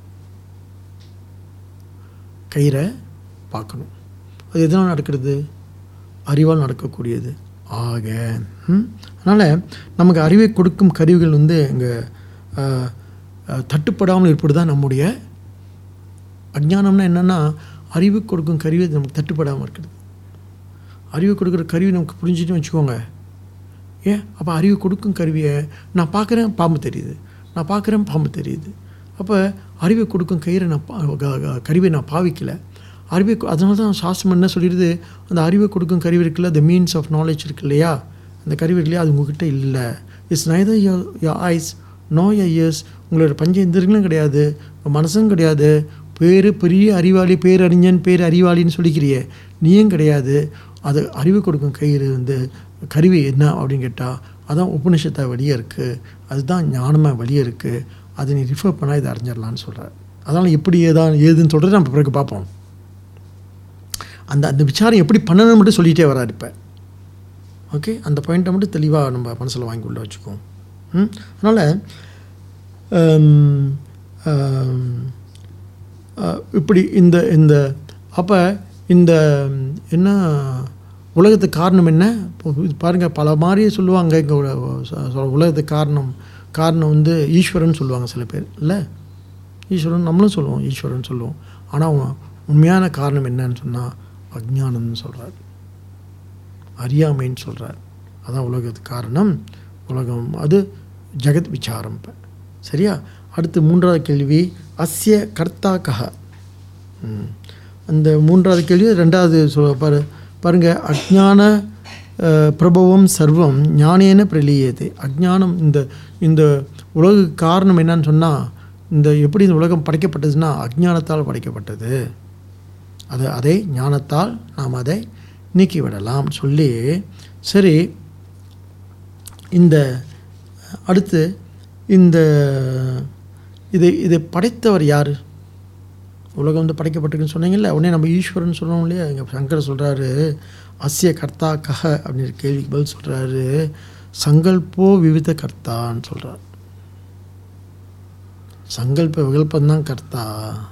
கயிறை பார்க்கணும் அது எதனால் நடக்கிறது அறிவால் நடக்கக்கூடியது ஆக ம்? அதனால் நமக்கு அறிவை கொடுக்கும் கருவிகள் வந்து இங்கே தட்டுப்படாமல் இருப்பது தான் நம்முடைய அஜ்ஞானம்னா என்னென்னா அறிவு கொடுக்கும் கருவி அது நமக்கு தட்டுப்படாமல் இருக்குது அறிவு கொடுக்குற கருவி நமக்கு புரிஞ்சுட்டு வச்சுக்கோங்க ஏன் அப்போ அறிவு கொடுக்கும் கருவியை நான் பார்க்குறேன் பாம்பு தெரியுது நான் பார்க்குறேன் பாம்பு தெரியுது அப்போ அறிவை கொடுக்கும் கயிறை நான் பா- க- க- கருவியை நான் பாவிக்கல அறிவை கொ- அதனால தான் சாஸ்திரம் என்ன சொல்லிடுது அந்த அறிவை கொடுக்கும் கருவி இருக்குல்ல த மீன்ஸ் ஆஃப் நாலேஜ் இருக்கு இல்லையா அந்த கருவி இருக்கு இல்லையா அது உங்ககிட்ட இல்லை it's neither your your eyes nor your ears உங்களோட பஞ்சேந்திரங்களும் கிடையாது உங்க மனசும் கிடையாது பேர் பெரிய அறிவாளி பேரறிஞன் பேர் அறிவாளின்னு சொல்லிக்கிறியே நீயும் கிடையாது அது அறிவு கொடுக்கும் கயிறு வந்து கருவி என்ன அப்படின்னு கேட்டால் அதான் உபனிஷத்தை வழியே இருக்குது அதுதான் ஞானமாக வழியே இருக்குது அதை நீ ரிஃபர் பண்ணால் இதை அறிஞ்சிடலான்னு சொல்கிறார் அதனால் எப்படி ஏதான் ஏதுன்னு சொல்கிறது நம்ம பிறகு பார்ப்போம் அந்த அந்த விசாரம் எப்படி பண்ணணும்னு மட்டும் சொல்லிகிட்டே வராரு இப்போ ஓகே அந்த பாயிண்ட்டை மட்டும் தெளிவாக நம்ம மனசில் வாங்கி உள்ள வச்சுக்குவோம் ம் அதனால் இப்படி இந்த இந்த அப்போ இந்த ம், என்ன உலகத்துக்கு காரணம் என்ன இப்போ இது பாருங்கள் பல மாதிரி சொல்லுவாங்க இங்கே உலகத்துக்கு காரணம் காரணம் வந்து ஈஸ்வரன் சொல்லுவாங்க சில பேர் இல்லை ஈஸ்வரன் நம்மளும் சொல்லுவோம் ஈஸ்வரன் சொல்லுவோம் ஆனால் உண்மையான காரணம் என்னன்னு சொன்னால் அஜ்ஞானம்னு சொல்கிறார் அறியாமைன்னு சொல்கிறார் அதான் உலகத்துக்கு காரணம் உலகம் அது ஜெகத் விசாரம் இப்ப. சரியா அடுத்து மூன்றாவது கேள்வி அஸ்ய கர்த்தா கஹ ம். அந்த மூன்றாவது கேள்வி ரெண்டாவது சொல் பாரு பாருங்க அஜ்ஞான அஹ், பிரபவம் சர்வம் ஞானேன பிரலியது அஜ்ஞானம் இந்த இந்த உலகுக்கு காரணம் என்னன்னு சொன்னால் இந்த எப்படி இந்த உலகம் படைக்கப்பட்டதுன்னா அஜ்ஞானத்தால் படைக்கப்பட்டது அது அதை ஞானத்தால் நாம் அதை நீக்கிவிடலாம் சொல்லி சரி இந்த அடுத்து இந்த இதை இதை படைத்தவர் யார் உலகம் வந்து படைக்கப்பட்டிருக்குன்னு சொன்னீங்கல்ல உடனே நம்ம ஈஸ்வரன் சொல்கிறோம் இல்லையா இங்கே சங்கர் சொல்கிறாரு அஸ்ய கர்த்தா கஹ அப்படின்ற கேள்விக்கு பதில் சொல்கிறாரு சங்கல்போ விவித கர்த்தான்னு சொல்கிறார் சங்கல்ப விகல்பந்தான் கர்த்தா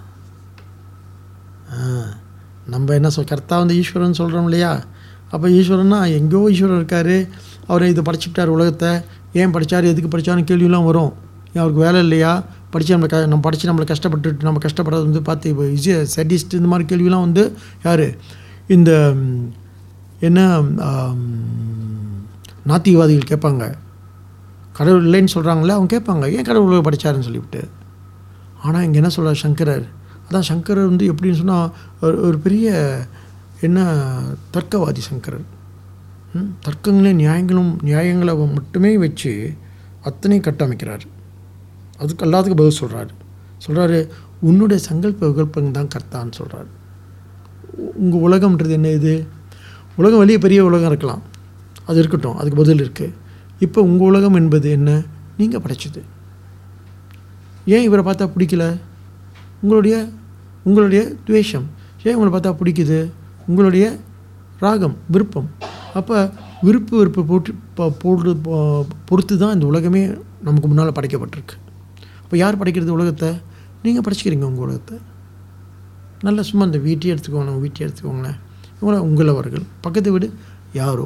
ஆ, நம்ம என்ன சொல் கர்த்தா வந்து ஈஸ்வரன் சொல்கிறோம் இல்லையா அப்போ ஈஸ்வரன்னா எங்கேயோ ஈஸ்வரன் இருக்கார் அவர் இதை படிச்சுட்டார் உலகத்தை ஏன் படித்தார் எதுக்கு படித்தாருன்னு கேள்வியெல்லாம் வரும் ஏன் அவருக்கு வேலை இல்லையா படித்து நம்ம க நம்ம படித்து நம்மளை கஷ்டப்பட்டு நம்ம கஷ்டப்படுறது வந்து பார்த்து இப்போ ஈஸியாக சடிஸ்ட் இந்த மாதிரி கேள்வியெல்லாம் வந்து யார் இந்த ம், என்ன ஆம், நாத்திகவாதிகள் கேட்பாங்க கடவுள் இல்லைன்னு சொல்கிறாங்களே அவங்க கேட்பாங்க ஏன் கடவுள் உலகம் படித்தாருன்னு சொல்லிவிட்டு ஆனால் இங்கே என்ன சொல்கிறார் சங்கரர் அதான் சங்கரர் வந்து எப்படின்னு சொன்னால் ஒரு ஒரு பெரிய என்ன தர்க்கவாதி சங்கரர் ம், தர்க்கங்களையும் நியாயங்களும் நியாயங்களை மட்டுமே வச்சு அத்தனையும் கட்டமைக்கிறார் அதுக்கு எல்லாத்துக்கும் பதில் சொல்கிறாரு சொல்கிறாரு உன்னுடைய சங்கல்ப விகல்பம் தான் கர்த்தான்னு சொல்கிறாரு உங்கள் உலகம்ன்றது என்ன இது உலகம் வெளியே பெரிய உலகம் இருக்கலாம் அது இருக்கட்டும் அதுக்கு பதில் இருக்குது இப்போ உங்கள் உலகம் என்பது என்ன நீங்கள் படைச்சது ஏன் இவரை பார்த்தா பிடிக்கல உங்களுடைய உங்களுடைய துவேஷம் ஏன் உங்களை பார்த்தா பிடிக்குது உங்களுடைய ராகம் விருப்பம் அப்போ விருப்பு வெறுப்பு போட்டு ப- போடுறது பொ- பொறுத்து தான் இந்த உலகமே நமக்கு முன்னால் படைக்கப்பட்டிருக்கு அப்போ யார் படைக்கிறது உலகத்தை நீங்கள் படைச்சிக்கிறீங்க உங்கள் உலகத்தை நல்ல சும்மா இந்த வீட்டையே எடுத்துக்கோங்க வீட்டையே எடுத்துக்கோங்களேன் இவங்கள உங்களவர்கள் பக்கத்து வீடு யாரோ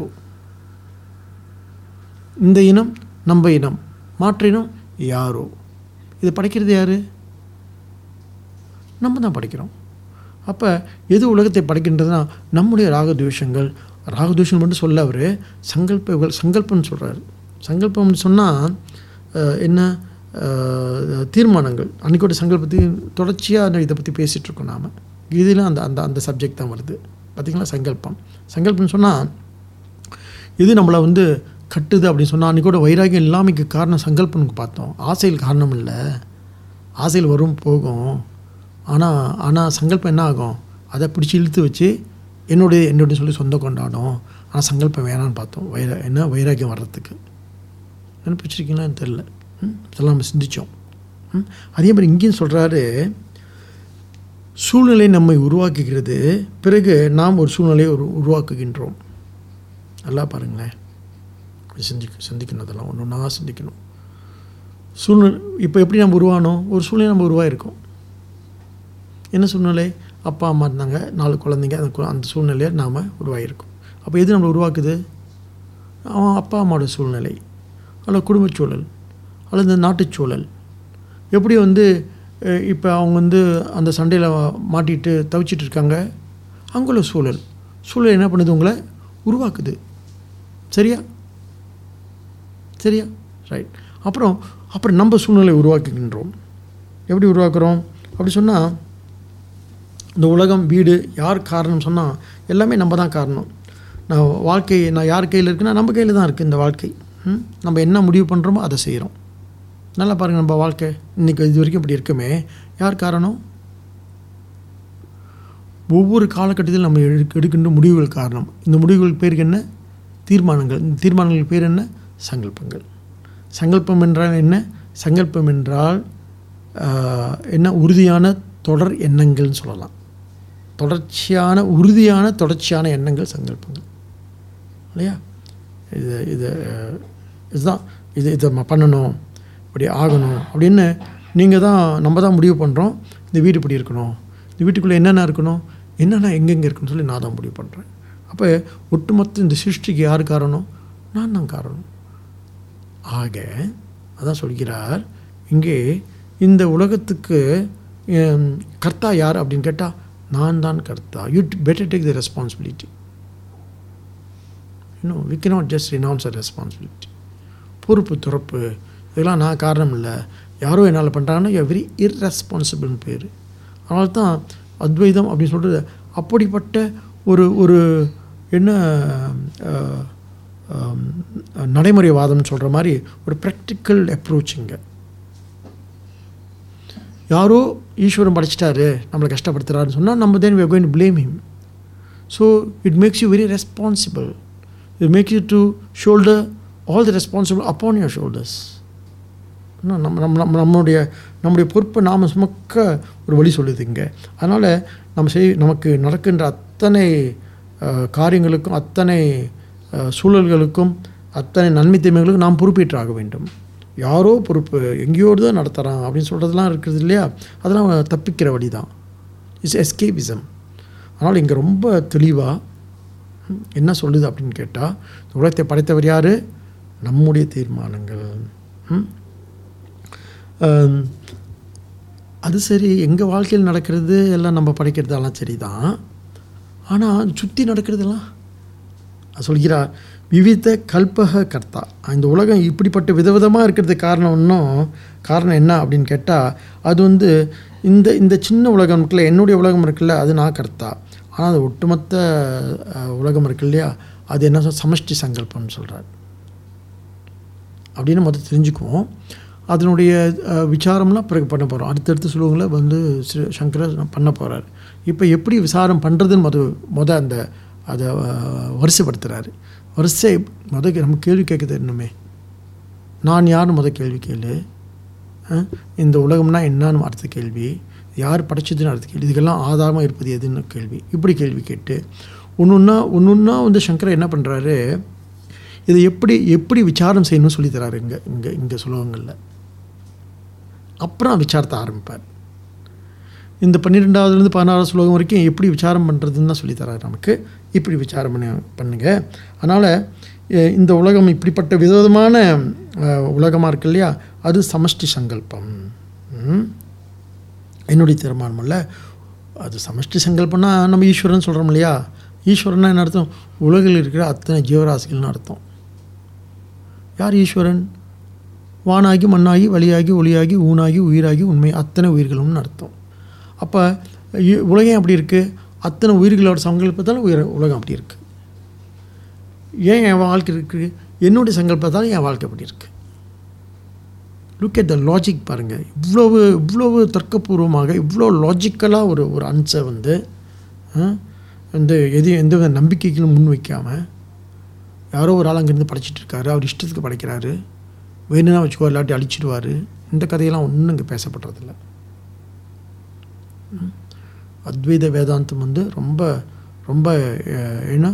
இந்த இனம் நம்ம இனம் மாற்று இனம் யாரோ இது படைக்கிறது யார் நம்ம தான் படைக்கிறோம் அப்போ எது உலகத்தை படைக்கின்றதுனா நம்முடைய ராகத்வேஷங்கள் ராகத்வேஷம் மட்டும் சொல்ல அவர் சங்கல்ப சங்கல்பம்னு சொல்கிறாரு சங்கல்பம்னு சொன்னால் என்ன அஹ், தீர்மானங்கள் அன்றைக்கோட சங்கல்பத்தையும் தொடர்ச்சியாக இதை பற்றி பேசிகிட்டு இருக்கோம் நாம் இதில் அந்த அந்த அந்த சப்ஜெக்ட் தான் வருது பார்த்திங்களா சங்கல்பம் சங்கல்பம்னு சொன்னால் இது நம்மளை வந்து கட்டுது அப்படின்னு சொன்னால் அன்றைக்கி கூட வைராகியம் இல்லாமைக்கு காரணம் சங்கல்பம்னு பார்த்தோம் ஆசையில் காரணம் இல்லை ஆசையில் வரும் போகும் ஆனால் ஆனால் சங்கல்பம் என்ன ஆகும் அதை பிடிச்சி இழுத்து வச்சு என்னுடைய என்னுடைய சொல்லி சொந்தம் கொண்டாடும் ஆனால் சங்கல்பம் வேணான்னு பார்த்தோம் வைரா என்ன வைராகியம் வர்றதுக்கு நினைப்பிச்சிருக்கீங்களான்னு தெரில ம், இதெல்லாம் நம்ம சிந்தித்தோம் ம், அதே மாதிரி இங்கேயும் சொல்கிறாரு சூழ்நிலை நம்மை உருவாக்குகிறது பிறகு நாம் ஒரு சூழ்நிலையை உரு உருவாக்குகின்றோம் நல்லா பாருங்களேன் இப்படி சிந்திக்க சிந்திக்கணும் அதெல்லாம் ஒன்று ஒன்றா சிந்திக்கணும் சூழ்நிலை இப்போ எப்படி நம்ம உருவானோம் ஒரு சூழ்நிலை நம்ம உருவாயிருக்கோம் என்ன சூழ்நிலை அப்பா அம்மா இருந்தாங்க நாலு குழந்தைங்க அந்த கு- அந்த சூழ்நிலையை நாம் உருவாகியிருக்கோம் அப்போ எது நம்மளை உருவாக்குது அவன் அப்பா அம்மாவோட சூழ்நிலை அல்லது குடும்பச் சூழல் அல்லது இந்த நாட்டுச் சூழல் எப்படி வந்து இப்போ அவங்க வந்து அந்த சண்டையில் மாட்டிட்டு தவிச்சிட்டு இருக்காங்க அங்குள்ள சூழல் சூழல் என்ன பண்ணுது உங்களை உருவாக்குது சரியா சரியா ரைட் அப்புறம் அப்புறம் நம்ம சூழ்நிலை உருவாக்குகின்றோம் எப்படி உருவாக்குறோம் அப்படி சொன்னால் இந்த உலகம் வீடு யார் காரணம் சொன்னால் எல்லாமே நம்ம தான் காரணம் நான் வாழ்க்கை நான் யார் கையில் இருக்குன்னா நம்ம கையில் தான் இருக்குது இந்த வாழ்க்கை ம்? நம்ம என்ன முடிவு பண்ணுறோமோ அதை செய்கிறோம் நல்லா பாருங்கள் நம்ம வாழ்க்கை இன்றைக்கி இது வரைக்கும் இப்படி இருக்குமே யார் காரணம் ஒவ்வொரு காலகட்டத்திலும் நம்ம எடுக்க எடுக்கின்ற முடிவுகள் காரணம் இந்த முடிவுகள் பேருக்கு என்ன தீர்மானங்கள் இந்த தீர்மானங்கள் பேர் என்ன சங்கல்பங்கள் சங்கல்பம் என்றால் என்ன சங்கல்பம் என்றால் ஆஹ், என்ன உறுதியான தொடர் எண்ணங்கள்னு சொல்லலாம் தொடர்ச்சியான உறுதியான தொடர்ச்சியான எண்ணங்கள் சங்கல்பங்கள் இல்லையா இது இது அஹ், இதுதான் இது இதை நம்ம பண்ணணும் இப்படி ஆகணும் அப்படின்னு நீங்கள் தான் நம்ம தான் முடிவு பண்ணுறோம் இந்த வீடு இப்படி இருக்கணும் இந்த வீட்டுக்குள்ளே என்னென்ன இருக்கணும் என்னென்னா எங்கெங்கே இருக்குன்னு சொல்லி நான் தான் முடிவு பண்ணுறேன் அப்போ ஒட்டுமொத்த இந்த சிருஷ்டிக்கு யார் காரணம் நான் தான் காரணம் ஆக அதான் சொல்கிறார் இங்கே இந்த உலகத்துக்கு ஹம், கர்த்தா யார் அப்படின்னு கேட்டால் நான் தான் கர்த்தா you better take the responsibility இன்னும் we cannot just renounce a responsibility பொறுப்பு துறப்பு இதெல்லாம் நான் காரணம் இல்லை யாரோ என்னால் பண்ணுறாங்கன்னா யூ வெரி இர்ரெஸ்பான்சிபிள்னு பேர் அதனால தான் அத்வைதம் அப்படின்னு சொல்கிறது அப்படிப்பட்ட ஒரு ஒரு என்ன அஹ், ஆம், நடைமுறைவாதம்னு சொல்கிற மாதிரி ஒரு ப்ராக்டிக்கல் அப்ரோச்சுங்க யாரோ ஈஸ்வரன் படைச்சிட்டாரு நம்மளை கஷ்டப்படுத்துறாருன்னு சொன்னால் நம்ம then we are going to blame him so it makes you very responsible it makes you to shoulder all the responsible upon your shoulders நம்ம நம்ம நம்ம நம்மளுடைய நம்முடைய பொறுப்பை நாம் சுமக்க ஒரு வழி சொல்லுது இங்கே அதனால் நம்ம செய் நமக்கு நடக்கின்ற அத்தனை அஹ், காரியங்களுக்கும் அத்தனை அஹ், சூழல்களுக்கும் அத்தனை நன்மை தீமைகளுக்கும் நாம் பொறுப்பேற்றாக வேண்டும் யாரோ பொறுப்பு எங்கேயோடு தான் நடத்துகிறான் அப்படின்னு சொல்கிறதுலாம் இருக்குது இல்லையா அதெல்லாம் தப்பிக்கிற வழி தான் இட்ஸ் எஸ்கேபிசம் அதனால் இங்கே ரொம்ப தெளிவாக என்ன சொல்லுது அப்படின்னு கேட்டால் உலகத்தை படைத்தவர் யார் நம்முடைய தீர்மானங்கள் ம்? ஆம், அது சரி எங்கள் வாழ்க்கையில் நடக்கிறது எல்லாம் நம்ம படைக்கிறதெல்லாம் சரி தான் ஆனால் சுற்றி நடக்கிறதெல்லாம் அது சொல்கிறார் விவித கல்பக கர்த்தா இந்த உலகம் இப்படிப்பட்ட விதவிதமாக இருக்கிறதுக்கு காரணம் இன்னும் காரணம் என்ன அப்படின்னு கேட்டால் அது வந்து இந்த இந்த சின்ன உலகம் இருக்குல்ல என்னுடைய உலகம் இருக்குல்ல அது நான் கர்த்தா ஆனால் அது ஒட்டுமொத்த அஹ், உலகம் இருக்கு இல்லையா அது என்ன சொல் சமஷ்டி சங்கல்பம்னு சொல்கிறார் அப்படின்னு முதல்ல தெரிஞ்சுக்குவோம் அதனுடைய அஹ், விசாரம்லாம் பிறகு பண்ண போகிறோம் அடுத்தடுத்து சொல்லுவங்கள வந்து ஸ்ரீ சங்கரர் பண்ண போகிறார் இப்போ எப்படி விசாரம் பண்ணுறதுன்னு முத முத அந்த அதை அஹ், வரிசைப்படுத்துகிறாரு வரிசை முத நம்ம கேள்வி கேட்க தெரியணுமே நான் யாருன்னு முத கேள்வி கேளு அஹ், இந்த உலகம்னா என்னன்னு அடுத்த கேள்வி யார் படைச்சதுன்னு அடுத்த கேள்வி இதுக்கெல்லாம் ஆதாரமாக இருப்பது எதுன்னு கேள்வி இப்படி கேள்வி கேட்டு ஒன்று ஒன்றா ஒன்று ஒன்றா வந்து சங்கரர் என்ன பண்ணுறாரு இதை எப்படி எப்படி விசாரம் செய்யணும்னு சொல்லித் தராரு இங்கே இங்கே இங்கே சுலோகங்களில் அப்புறம் விசாரத்தை ஆரம்பிப்பார் இந்த பன்னிரெண்டாவதுலேருந்து பதினாறாவது ஸ்லோகம் வரைக்கும் எப்படி விசாரம் பண்ணுறதுன்னு தான் சொல்லித் தராரு நமக்கு இப்படி விசாரம் பண்ண பண்ணுங்க அதனால் அஹ், இந்த உலகம் இப்படிப்பட்ட விதவிதமான உலகமாக இருக்கு இல்லையா அது சமஷ்டி சங்கல்பம் ம்? என்னுடைய தீர்மானம் அல்ல அது சமஷ்டி சங்கல்பம்னா நம்ம ஈஸ்வரன் சொல்கிறோம் இல்லையா ஈஸ்வரன்னா என்ன அர்த்தம் உலகில் இருக்கிற அத்தனை ஜீவராசிகள்னு அர்த்தம் யார் ஈஸ்வரன் வானாகி மண்ணாகி வழியாகி ஒளியாகி ஊனாகி உயிராகி உண்மை அத்தனை உயிர்களும்னு அர்த்தம் அப்போ உலகம் அப்படி இருக்குது அத்தனை உயிர்களோட சங்கல்பத்தால் உயிர் உலகம் அப்படி இருக்குது ஏன் என் வாழ்க்கை இருக்குது என்னுடைய சங்கல்பத்தால் என் வாழ்க்கை அப்படி இருக்குது லுக் at த லாஜிக் பாருங்கள் இவ்வளவு இவ்வளவு தர்க்கபூர்வமாக இவ்வளோ லாஜிக்கலாக ஒரு ஒரு அன்சர் வந்து ஆ, வந்து எதையும் எந்த வித நம்பிக்கைகளும் முன் வைக்காமல் யாரோ ஒரு ஆள் அங்கேருந்து படைச்சிட்டு இருக்காரு அவர் இஷ்டத்துக்கு படைக்கிறாரு வேணும்னா வச்சுக்கோ இல்லாட்டி அழிச்சிடுவார் இந்த கதையெல்லாம் ஒன்றும் இங்கே பேசப்படுறதில்ல ம். அத்வைத வேதாந்தம் வந்து ரொம்ப ரொம்ப அஹ், என்ன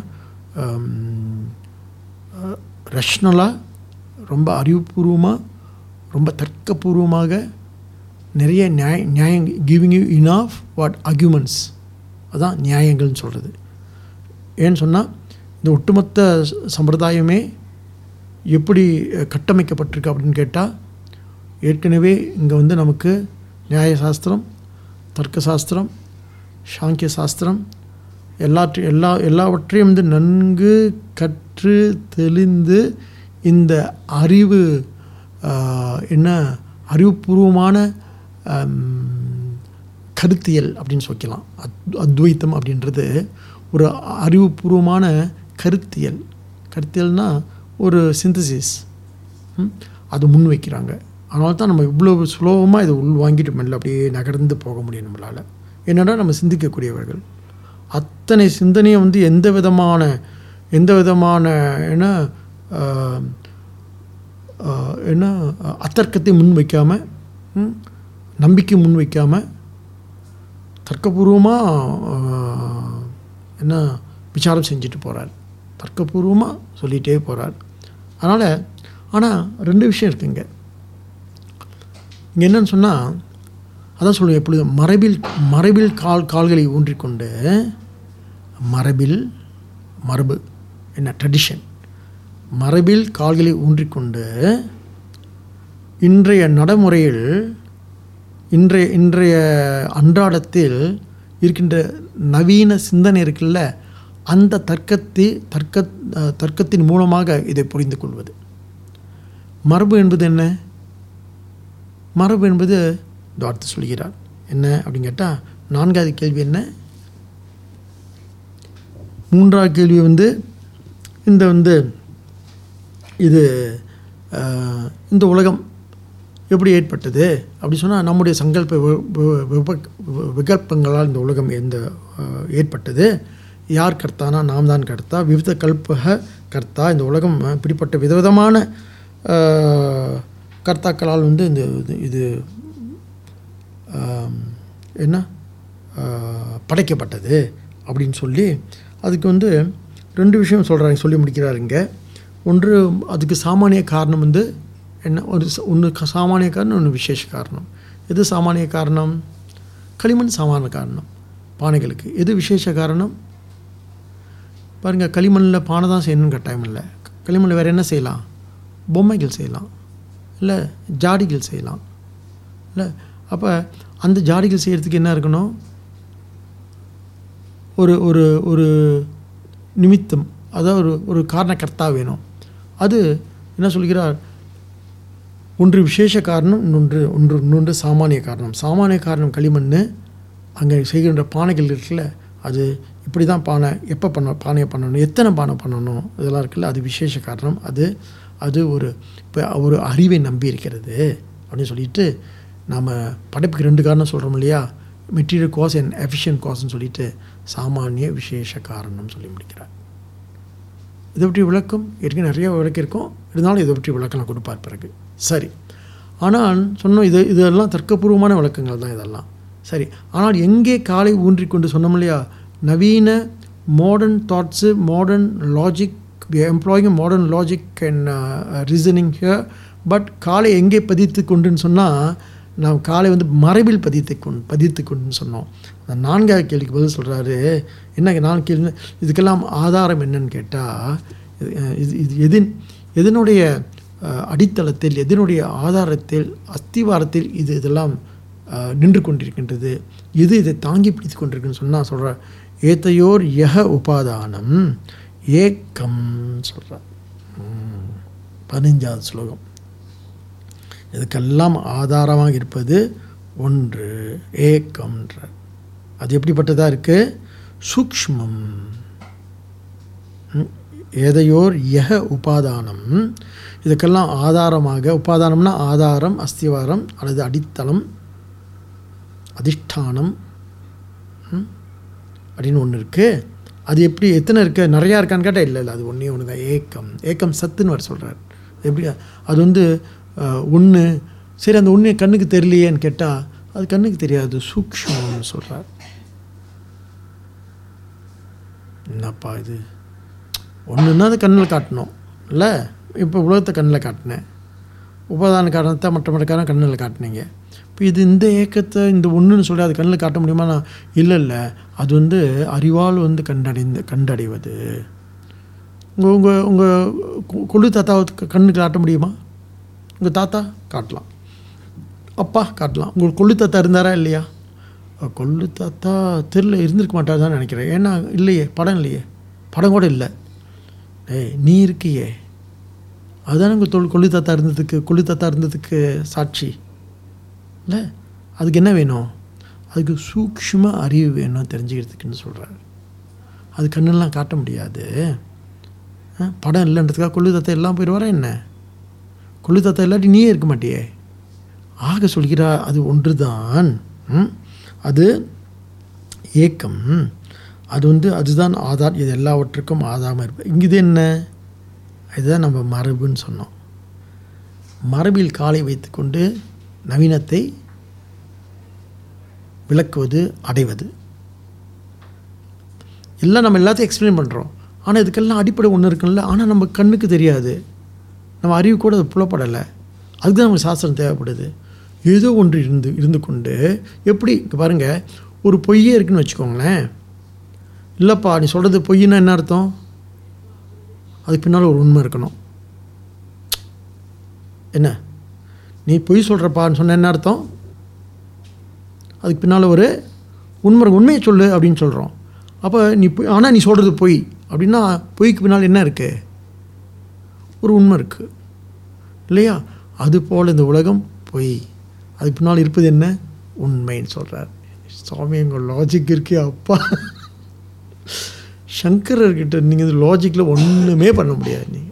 ரஷ்னலாக ரொம்ப அறிவுபூர்வமாக ரொம்ப தர்க்கபூர்வமாக நிறைய நியாய நியாயம் giving you enough what arguments அதான் நியாயங்கள்னு சொல்கிறது ஏன்னு சொன்னால் இந்த ஒட்டுமொத்த ச- சம்பிரதாயமே எப்படி அஹ், கட்டமைக்கப்பட்டிருக்கு அப்படின்னு கேட்டால் ஏற்கனவே இங்கே வந்து நமக்கு நியாய சாஸ்திரம் தர்க்க சாஸ்திரம் சாங்கிய சாஸ்திரம் எல்லாற்றை எல்லா எல்லாவற்றையும் வந்து நன்கு கற்று தெளிந்து இந்த அறிவு ஆஹ், என்ன அறிவுபூர்வமான ஆம், கருத்தியல் அப்படின்னு சொல்லிக்கலாம் அத் அத்வைத்தம் அப்படின்றது ஒரு அறிவுபூர்வமான கருத்தியல் கருத்தியல்னா ஒரு சிந்தசிஸ் அது முன் வைக்கிறாங்க அதனால தான் நம்ம இவ்வளோ சுலபமாக இதை உள் வாங்கிட்டு மெல்ல அப்படியே நகர்ந்து போக முடியும் நம்மளால் என்னடா நம்ம சிந்திக்கக்கூடியவர்கள் அத்தனை சிந்தனையை வந்து எந்த விதமான எந்த விதமான என்ன ஆஹ், ஆஹ், என்ன அத்தர்க்கத்தை முன் வைக்காமல் நம்பிக்கை முன் வைக்காமல் தர்க்கபூர்வமாக என்ன விசாரம் செஞ்சுட்டு போகிறார் தர்க்கபூர்வமாக சொல்லிகிட்டே போகிறார் அதனால் ஆனால் ரெண்டு விஷயம் இருக்குங்க இங்கே என்னன்னு சொன்னால் அதான் சொல்லுவேன் எப்பொழுதும் மரபில் மரபில் கால் கால்களை ஊன்றிக்கொண்டு மரபில் மரபு என்ன ட்ரெடிஷன் மரபில் கால்களை ஊன்றிக்கொண்டு இன்றைய நடைமுறையில் இன்றைய இன்றைய அன்றாடத்தில் இருக்கின்ற நவீன சிந்தனை இருக்குல்ல அந்த தர்க்கத்தை தர்க்க அஹ், தர்க்கத்தின் மூலமாக இதை புரிந்து கொள்வது மரபு என்பது என்ன மரபு என்பது இந்த வார்த்தை சொல்கிறார் என்ன அப்படின்னு கேட்டால் நான்காவது கேள்வி என்ன மூன்றாவது கேள்வி வந்து இந்த வந்து இது அஹ், இந்த உலகம் எப்படி ஏற்பட்டது அப்படி சொன்னால் நம்முடைய சங்கல்ப வி- வி- விபக்- வி- விகல்பங்களால் இந்த உலகம் எந்த அஹ், ஏற்பட்டது யார் கர்த்தானா நாம் தான் கர்த்தா விவித கல்பக கர்த்தா இந்த உலகம் அஹ், இப்படிப்பட்ட விதவிதமான அஹ், கர்த்தாக்களால் வந்து இந்த இது- இது ஆம், என்ன ஆ, படைக்கப்பட்டது அப்படின்னு சொல்லி அதுக்கு வந்து ரெண்டு விஷயம் சொல்கிறாங்க சொல்லி முடிக்கிறாருங்க ஒன்று அதுக்கு சாமானிய காரணம் வந்து என்ன ஒரு ச- ஒன்று க- சாமானிய காரணம் ஒன்று விசேஷ காரணம் எது சாமானிய காரணம் களிமண் சாமானிய காரணம் பானைகளுக்கு எது விசேஷ காரணம் பாருங்கள் களிமண்ணில் பானை தான் செய்யணும்னு கட்டாயம் இல்லை களிமண்ணில் வேறு என்ன செய்யலாம் பொம்மைகள் செய்யலாம் இல்லை ஜாடிகள் செய்யலாம் இல்லை அப்போ அந்த ஜாடிகள் செய்கிறதுக்கு என்ன இருக்கணும் ஒரு ஒரு ஒரு நிமித்தம் அதாவது ஒரு ஒரு காரணக்கர்த்தா வேணும் அது என்ன சொல்கிறார் ஒன்று விசேஷ காரணம் இன்னொன்று ஒன்று இன்னொன்று சாமானிய காரணம் சாமானிய காரணம் களிமண் அங்கே செய்கின்ற பானைகள் இருக்குல்ல அது இப்படி தான் பானை எப்போ பண்ண பானையை பண்ணணும் எத்தனை பானை பண்ணணும் இதெல்லாம் இருக்குல்ல அது விசேஷ காரணம் அது அது ஒரு இப்போ ஒரு அறிவை நம்பி இருக்கிறது அப்படின்னு சொல்லிட்டு நாம் படைப்புக்கு ரெண்டு காரணம் சொல்கிறோம் இல்லையா மெட்டீரியல் காஸ் அண்ட் எஃபிஷியன்ட் காஸ்ட்னு சொல்லிட்டு சாமானிய விசேஷ காரணம் சொல்லி முடிக்கிறார் இதை பற்றி விளக்கம் ஏற்கனவே நிறைய விளக்கியிருக்கோம் இருந்தாலும் இதை பற்றி விளக்கலாம் கொடுப்பார் பிறகு சரி ஆனால் சொன்னோம் இது இதெல்லாம் தர்க்கபூர்வமான விளக்கங்கள் தான் இதெல்லாம் சரி ஆனால் எங்கே காலை ஊன்றிக்கொண்டு சொன்னோம் இல்லையா நவீன modern thoughts modern logic employing modern logic and reasoning here but காலை எங்கே பதித்து கொண்டுன்னு சொன்னால் நாம் காலை வந்து மரபில் பதித்து கொண்டு பதித்து கொண்டுன்னு சொன்னோம் அந்த நான்காவது கேள்விக்கு பதில் சொல்கிறாரு என்ன நான் கேள்வி இதுக்கெல்லாம் ஆதாரம் என்னன்னு கேட்டால் இது இது இது எதின் எதனுடைய அஹ், அடித்தளத்தில் எதனுடைய ஆதாரத்தில் அஸ்திவாரத்தில் இது இதெல்லாம் அஹ், நின்று கொண்டிருக்கின்றது எது இதை தாங்கி பிடித்து கொண்டிருக்குன்னு சொன்னால் சொல்கிற ஏத்தையோர் யக உபாதானம் ஏக்கம் சொல்கிறார் பதினஞ்சாவது ஸ்லோகம் இதுக்கெல்லாம் ஆதாரமாக இருப்பது ஒன்று ஏக்கம்ன்ற அது எப்படிப்பட்டதாக இருக்குது சூக்ஷ்மம் ம், ஏதையோர் யக உபாதானம் இதுக்கெல்லாம் ஆதாரமாக உபாதானம்னா ஆதாரம் அஸ்திவாரம் அல்லது அடித்தளம் அதிஷ்டானம் ம், அப்படின்னு ஒன்று இருக்குது அது எப்படி எத்தனை இருக்குது நிறையா இருக்கான்னு கேட்டால் இல்லை இல்லை அது ஒன்றே ஒன்று தான் ஏக்கம் ஏக்கம் சத்துன்னு வர சொல்கிறார் எப்படி அது வந்து ஒன்று சரி அந்த ஒன்று கண்ணுக்கு தெரியலையேன்னு கேட்டால் அது கண்ணுக்கு தெரியாது சூக்ஷ்மம்னு சொல்கிறார் என்னப்பா இது ஒன்றுன்னா அது கண்ணில் காட்டணும் இல்லை இப்போ உலகத்தை கண்ணில் காட்டினேன் உபாதான காரணத்தை மற்ற மற்ற காரணம் கண்ணில் காட்டினீங்க இப்போ இது இந்த ஏக்கத்தை இந்த ஒன்றுன்னு சொல்லி அது கண்ணில் காட்ட முடியுமா நான் இல்லை இல்லை அது வந்து அறிவால் வந்து கண்டடைந்து கண்டடைவது உங்கள் உங்கள் உங்கள் கொள்ளு தாத்தாவை கண்ணுக்கு காட்ட முடியுமா உங்கள் தாத்தா காட்டலாம் அப்பா காட்டலாம் உங்களுக்கு கொள்ளு தாத்தா இருந்தாரா இல்லையா அஹ் கொள்ளு தாத்தா தெருல இருந்திருக்க மாட்டார் தான் நினைக்கிறேன் ஏன்னா இல்லையே படம் இல்லையே படம் கூட இல்லை ஏய் நீ இருக்கியே அதுதானே உங்கள் தொழில் கொள்ளு தாத்தா இருந்ததுக்கு கொள்ளு தாத்தா இருந்ததுக்கு சாட்சி இல்லை அதுக்கு என்ன வேணும் அதுக்கு சூக்ஷ்ம அறிவு வேணும் தெரிஞ்சுக்கிறதுக்குன்னு சொல்கிறார் அது கண்ணெல்லாம் காட்ட முடியாது அஹ் படம் இல்லைன்றதுக்காக கொள்ளு தாத்தா எல்லாம் போயிடுவாரா என்ன கொள்ளு தாத்தா இல்லாட்டி நீயே இருக்க மாட்டியே ஆக சொல்கிறா அது ஒன்று தான் அது ஏக்கம் அது வந்து அதுதான் ஆதார் இது எல்லாவற்றுக்கும் ஆதாரமாக இருப்பது இங்கே இது என்ன இதுதான் நம்ம மரபுன்னு சொன்னோம் மரபில் காலை வைத்துக்கொண்டு நவீனத்தை விளக்குவது அடைவது எல்லாம் நம்ம எல்லாத்தையும் எக்ஸ்பிளைன் பண்ணுறோம் ஆனால் இதுக்கெல்லாம் அடிப்படை ஒன்று இருக்குல்ல ஆனால் நம்ம கண்ணுக்கு தெரியாது நம்ம அறிவு கூட அது புலப்படலை அதுக்கு தான் நமக்கு சாஸ்திரம் தேவைப்படுது ஏதோ ஒன்று இருந்து இருந்து கொண்டு எப்படி இங்க பாருங்கள் ஒரு பொய்யே இருக்குன்னு வச்சுக்கோங்களேன் இல்லைப்பா நீ சொல்கிறது பொய்னா என்ன அர்த்தம் அதுக்கு பின்னால் ஒரு உண்மை இருக்கணும் என்ன நீ பொய் சொல்கிறப்பான்னு சொன்ன என்ன அர்த்தம் அதுக்கு பின்னால் ஒரு உண்மை இருக்கு. உண்மையை சொல்லு அப்படின்னு சொல்கிறோம் அப்போ நீ பொய் ஆனால் நீ சொல்கிறது பொய் அப்படின்னா பொய்க்கு பின்னால் என்ன இருக்குது ஒரு உண்மை இருக்குது இல்லையா அது போல் இந்த உலகம் பொய் அதுக்கு பின்னால் இருப்பது என்ன உண்மைன்னு சொல்கிறார் சுவாமி எங்கள் லாஜிக் இருக்கே அப்பா சங்கரர்கிட்ட நீங்கள் இந்த லாஜிக்கில் ஒன்றுமே பண்ண முடியாது நீங்கள்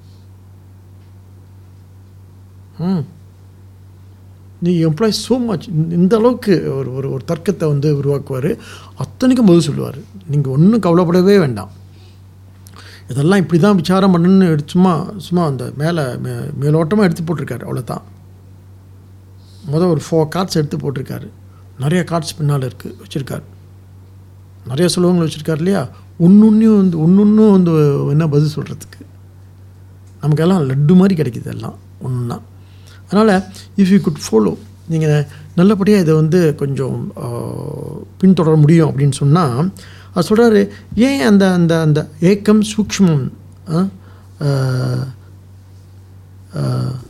ம் நீ எம்ப்ளாய் ஸோ மச் இந்த அளவுக்கு ஒரு ஒரு ஒரு தர்க்கத்தை வந்து உருவாக்குவார் அத்தனைக்கும் பதில் சொல்லுவார் நீங்கள் ஒன்றும் கவலைப்படவே வேண்டாம் இதெல்லாம் இப்படி தான் விசாரம் பண்ணணும்னு எடுத்து சும்மா சும்மா அந்த மேலே மே மேலோட்டமாக எடுத்து போட்டிருக்காரு அவ்வளோதான் மொதல் ஒரு ஃபோர் கார்ட்ஸ் எடுத்து போட்டிருக்காரு நிறைய கார்ட்ஸ் பின்னால் இருக்குது வச்சுருக்காரு நிறைய சுலபங்கள் வச்சுருக்காரு இல்லையா ஒன்று வந்து ஒன்று வந்து என்ன பதில் சொல்கிறதுக்கு நமக்கெல்லாம் லட்டு மாதிரி கிடைக்குது எல்லாம் ஒன்றா அதனால் இஃப் யூ குட் ஃபாலோ நீங்கள் நல்லபடியாக இதை வந்து கொஞ்சம் ஆ, பின்தொடர முடியும் அப்படின்னு சொன்னால் அது சொல்கிறாரு ஏன் அந்த அந்த அந்த ஏக்கம் சூக்ஷ்மம் ஆ, ஆ, ஆ,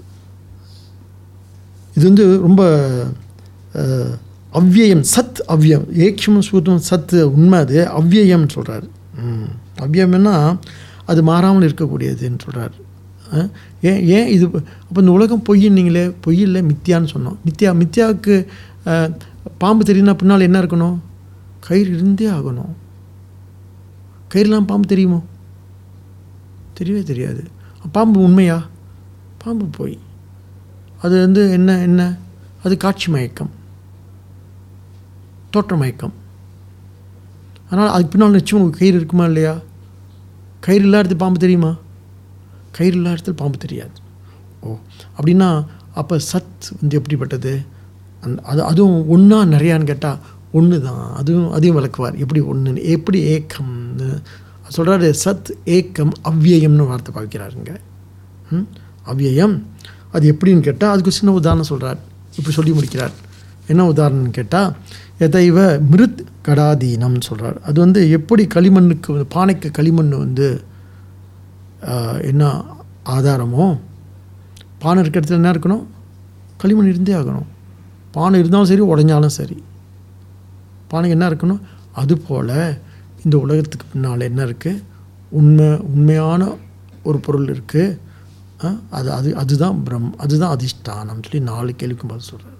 இது வந்து ரொம்ப அஹ், அவ்யயம் சத் அவ்யம் ஏக்ஷமம் சூத்தம் சத்து உண்மை அது அவ்யயம்னு சொல்கிறாரு அவ்யயம்னா அது மாறாமல் இருக்கக்கூடியதுன்னு சொல்கிறாரு ஏன் ஏன் இது அப்போ இந்த உலகம் பொய்யின்னீங்களே பொய் இல்லை மித்தியான்னு சொன்னோம் மித்தியா மித்தியாவுக்கு அஹ், பாம்பு தெரியும்னா பின்னால் என்ன இருக்கணும் கயிறு இருந்தே ஆகணும் கயிறுலாம் பாம்பு தெரியுமோ தெரியவே தெரியாது பாம்பு உண்மையா பாம்பு பொய் அது வந்து என்ன என்ன அது காட்சி மயக்கம் தோற்ற மயக்கம் அதனால் அதுக்கு பின்னால் நிச்சயம் ஒரு கயிறு இருக்குமா இல்லையா கயிறு இல்லாத இடத்துல பாம்பு தெரியுமா கயிறு இல்லாத இடத்துல பாம்பு தெரியாது ஓ அப்படின்னா அப்போ சத் வந்து எப்படிப்பட்டது அந்த அது அதுவும் ஒன்றா நிறையான்னு கேட்டால் ஒன்று தான் அதுவும் அதையும் விளக்குவார் எப்படி ஒன்று எப்படி ஏக்கம்னு சொல்கிறாரு சத் ஏக்கம் அவ்வியயம்னு வார்த்தை பார்க்கிறாருங்க ம்? அவ்வியம் அது எப்படின்னு கேட்டால் அதுக்கு சின்ன உதாரணம் சொல்கிறார் இப்படி சொல்லி முடிக்கிறார் என்ன உதாரணம்னு கேட்டால் எதைவ மிருத் கடாதீனம்னு சொல்கிறார் அது வந்து எப்படி களிமண்ணுக்கு வந்து பானைக்கு களிமண் வந்து ஆஹ், என்ன ஆதாரமோ பானை இருக்கிற இடத்துல என்ன இருக்கணும் களிமண் இருந்தே ஆகணும் பானை இருந்தாலும் சரி உடைஞ்சாலும் சரி பானைக்கு என்ன இருக்கணும் அதுபோல் இந்த உலகத்துக்கு பின்னால் என்ன இருக்குது உண்மை உண்மையான ஒரு பொருள் இருக்குது அது அது அதுதான் பிரம் அதுதான் அதிஷ்டானம் சொல்லி நாலு கேள்விக்கும் பதில் சொல்கிறார்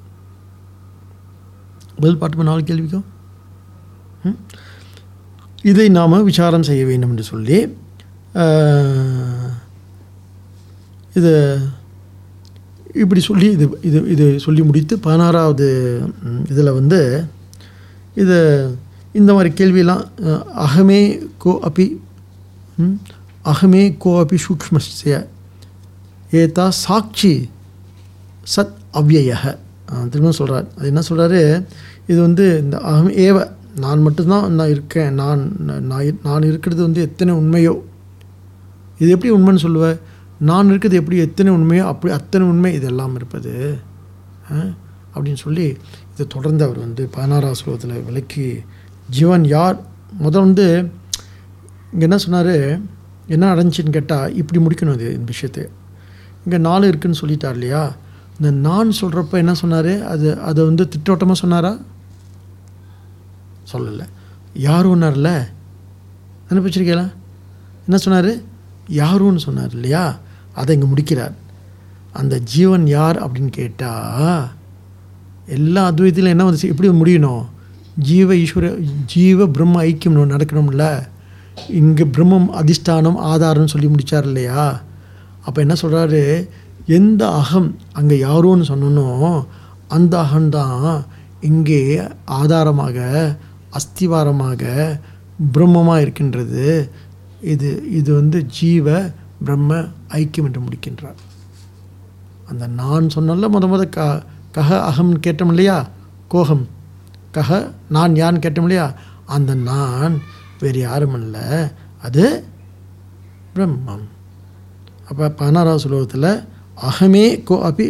பதில் பாட்டுமா நாலு கேள்விக்கும் ம்? இதை நாம் விசாரம் செய்ய வேண்டும் என்று சொல்லி ஆஹ், இது இப்படி சொல்லி இது இது இது சொல்லி முடித்து பதினாறாவது இதில் வந்து இது இந்த மாதிரி கேள்வியெல்லாம் அஹ், அகமே கோ அபி ம், அகமே கோ அபி சூக்ஷ்மஸ்ய ஏதா சாட்சி சத் அவ்யய திரும்ப சொல்கிறார் அது என்ன சொல்கிறாரு இது வந்து இந்த அகம் ஏவ நான் மட்டும்தான் நான் இருக்கேன் நான் நான் இரு- நான் இருக்கிறது வந்து எத்தனை உண்மையோ இது எப்படி உண்மைன்னு சொல்லுவேன் நான் இருக்கிறது எப்படி எத்தனை உண்மையோ அப்படி அத்தனை உண்மை இதெல்லாம் இருப்பது ஆ? அப்படின்னு சொல்லி இதை தொடர்ந்து அவர் வந்து பதினாறாம் ஸ்லோகத்தில் விளக்கி ஜீவன் யார் முதல் வந்து இங்கே என்ன சொன்னார் என்ன அடைஞ்சின்னு கேட்டால் இப்படி முடிக்கணும் இது இந்த விஷயத்தை இங்கே நாலு இருக்குன்னு சொல்லிட்டார் இல்லையா இந்த நான் சொல்கிறப்ப என்ன சொன்னார் அது அதை வந்து திட்டோட்டமாக சொன்னாரா சொல்லலை யாருன்னார்ல அனுப்பிச்சிருக்கீங்களா என்ன சொன்னார் யாருன்னு சொன்னார் இல்லையா அதை இங்கே முடிக்கிறார் அந்த ஜீவன் யார் அப்படின்னு கேட்டால் எல்லா அத்வைத்திலும் என்ன வந்துச்சு எப்படி முடியணும் ஜீவ ஈஸ்வர ஜீவ பிரம்ம ஐக்கியம் ஒண்ணு நடக்கணும்ல இங்கே பிரம்மம் அதிஷ்டானம் ஆதாரம்னு சொல்லி முடிச்சார் இல்லையா அப்போ என்ன சொல்கிறாரு எந்த அகம் அங்கே யாரோன்னு சொன்னனோ அந்த அகம்தான் இங்கே ஆதாரமாக அஸ்திவாரமாக பிரம்மமாக இருக்கின்றது இது இது வந்து ஜீவ பிரம்ம ஐக்கியம் என்று முடிக்கின்றார் அந்த நான் சொன்னல முத முத க கஹ அகம்னு கேட்டோம் இல்லையா கோகம் கஹ நான் யான்னு கேட்டோம் இல்லையா அந்த நான் வேறு யாரும் இல்லை அது பிரம்மம் அப்போ பதினாறாவது ஸ்லோகத்தில் அகமே கோ அபி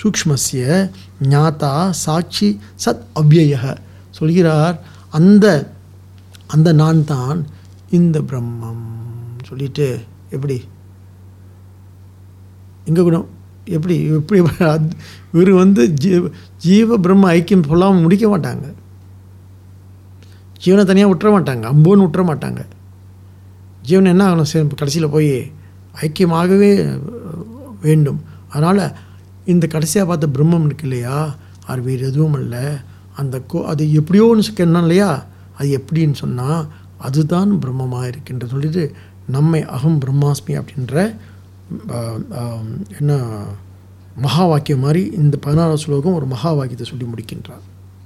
சூக்ஷ்மஸ்ய ஞாதா சாட்சி சத் அவ்யய சொல்கிறார் அந்த அந்த நான் தான் இந்த பிரம்மம் சொல்லிட்டு எப்படி எங்கே கூட எப்படி எப்படி அது- இவர் வந்து ஜீவ ஜீவ பிரம்ம ஐக்கியம் சொல்லாமல் முடிக்க மாட்டாங்க ஜீவனை தனியாக விட்டுற மாட்டாங்க அம்போன்னு விட்டுற மாட்டாங்க ஜீவன் என்ன ஆகணும் சரி கடைசியில் போய் ஐக்கியமாகவே வேண்டும் அதனால் இந்த கடைசியாக பார்த்த பிரம்மம் இருக்கு இல்லையா அது வேறு எதுவும் இல்லை அந்த கோ அது எப்படியோ ஒன்று சொன்னா இல்லையா அது எப்படின்னு சொன்னால் அதுதான் பிரம்மமாக இருக்கின்ற சொல்லிட்டு நம்மை அகம் பிரம்மாஸ்மி அப்படின்ற ஆ, ஆ, என்ன மகா வாக்கியம் மாதிரி இந்த பதினாறாவது ஸ்லோகம் ஒரு மகா வாக்கியத்தை சொல்லி முடிக்கின்றார்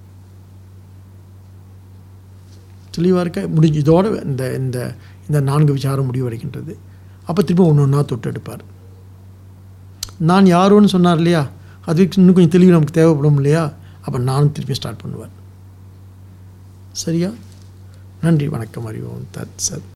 தெளிவாக இருக்க முடிஞ்சு இதோட இந்த இந்த இந்த நான்கு விசாரம் முடிவடைகின்றது அப்போ திரும்ப ஒன்று ஒன்றா தொட்டு எடுப்பார் நான் யாரோன்னு சொன்னார் இல்லையா அதுக்கு இன்னும் கொஞ்சம் தெளிவு நமக்கு தேவைப்படும் இல்லையா அப்போ நானும் திருப்பி ஸ்டார்ட் பண்ணுவார் சரியா நன்றி வணக்கம் அறிவோம் தத் சத்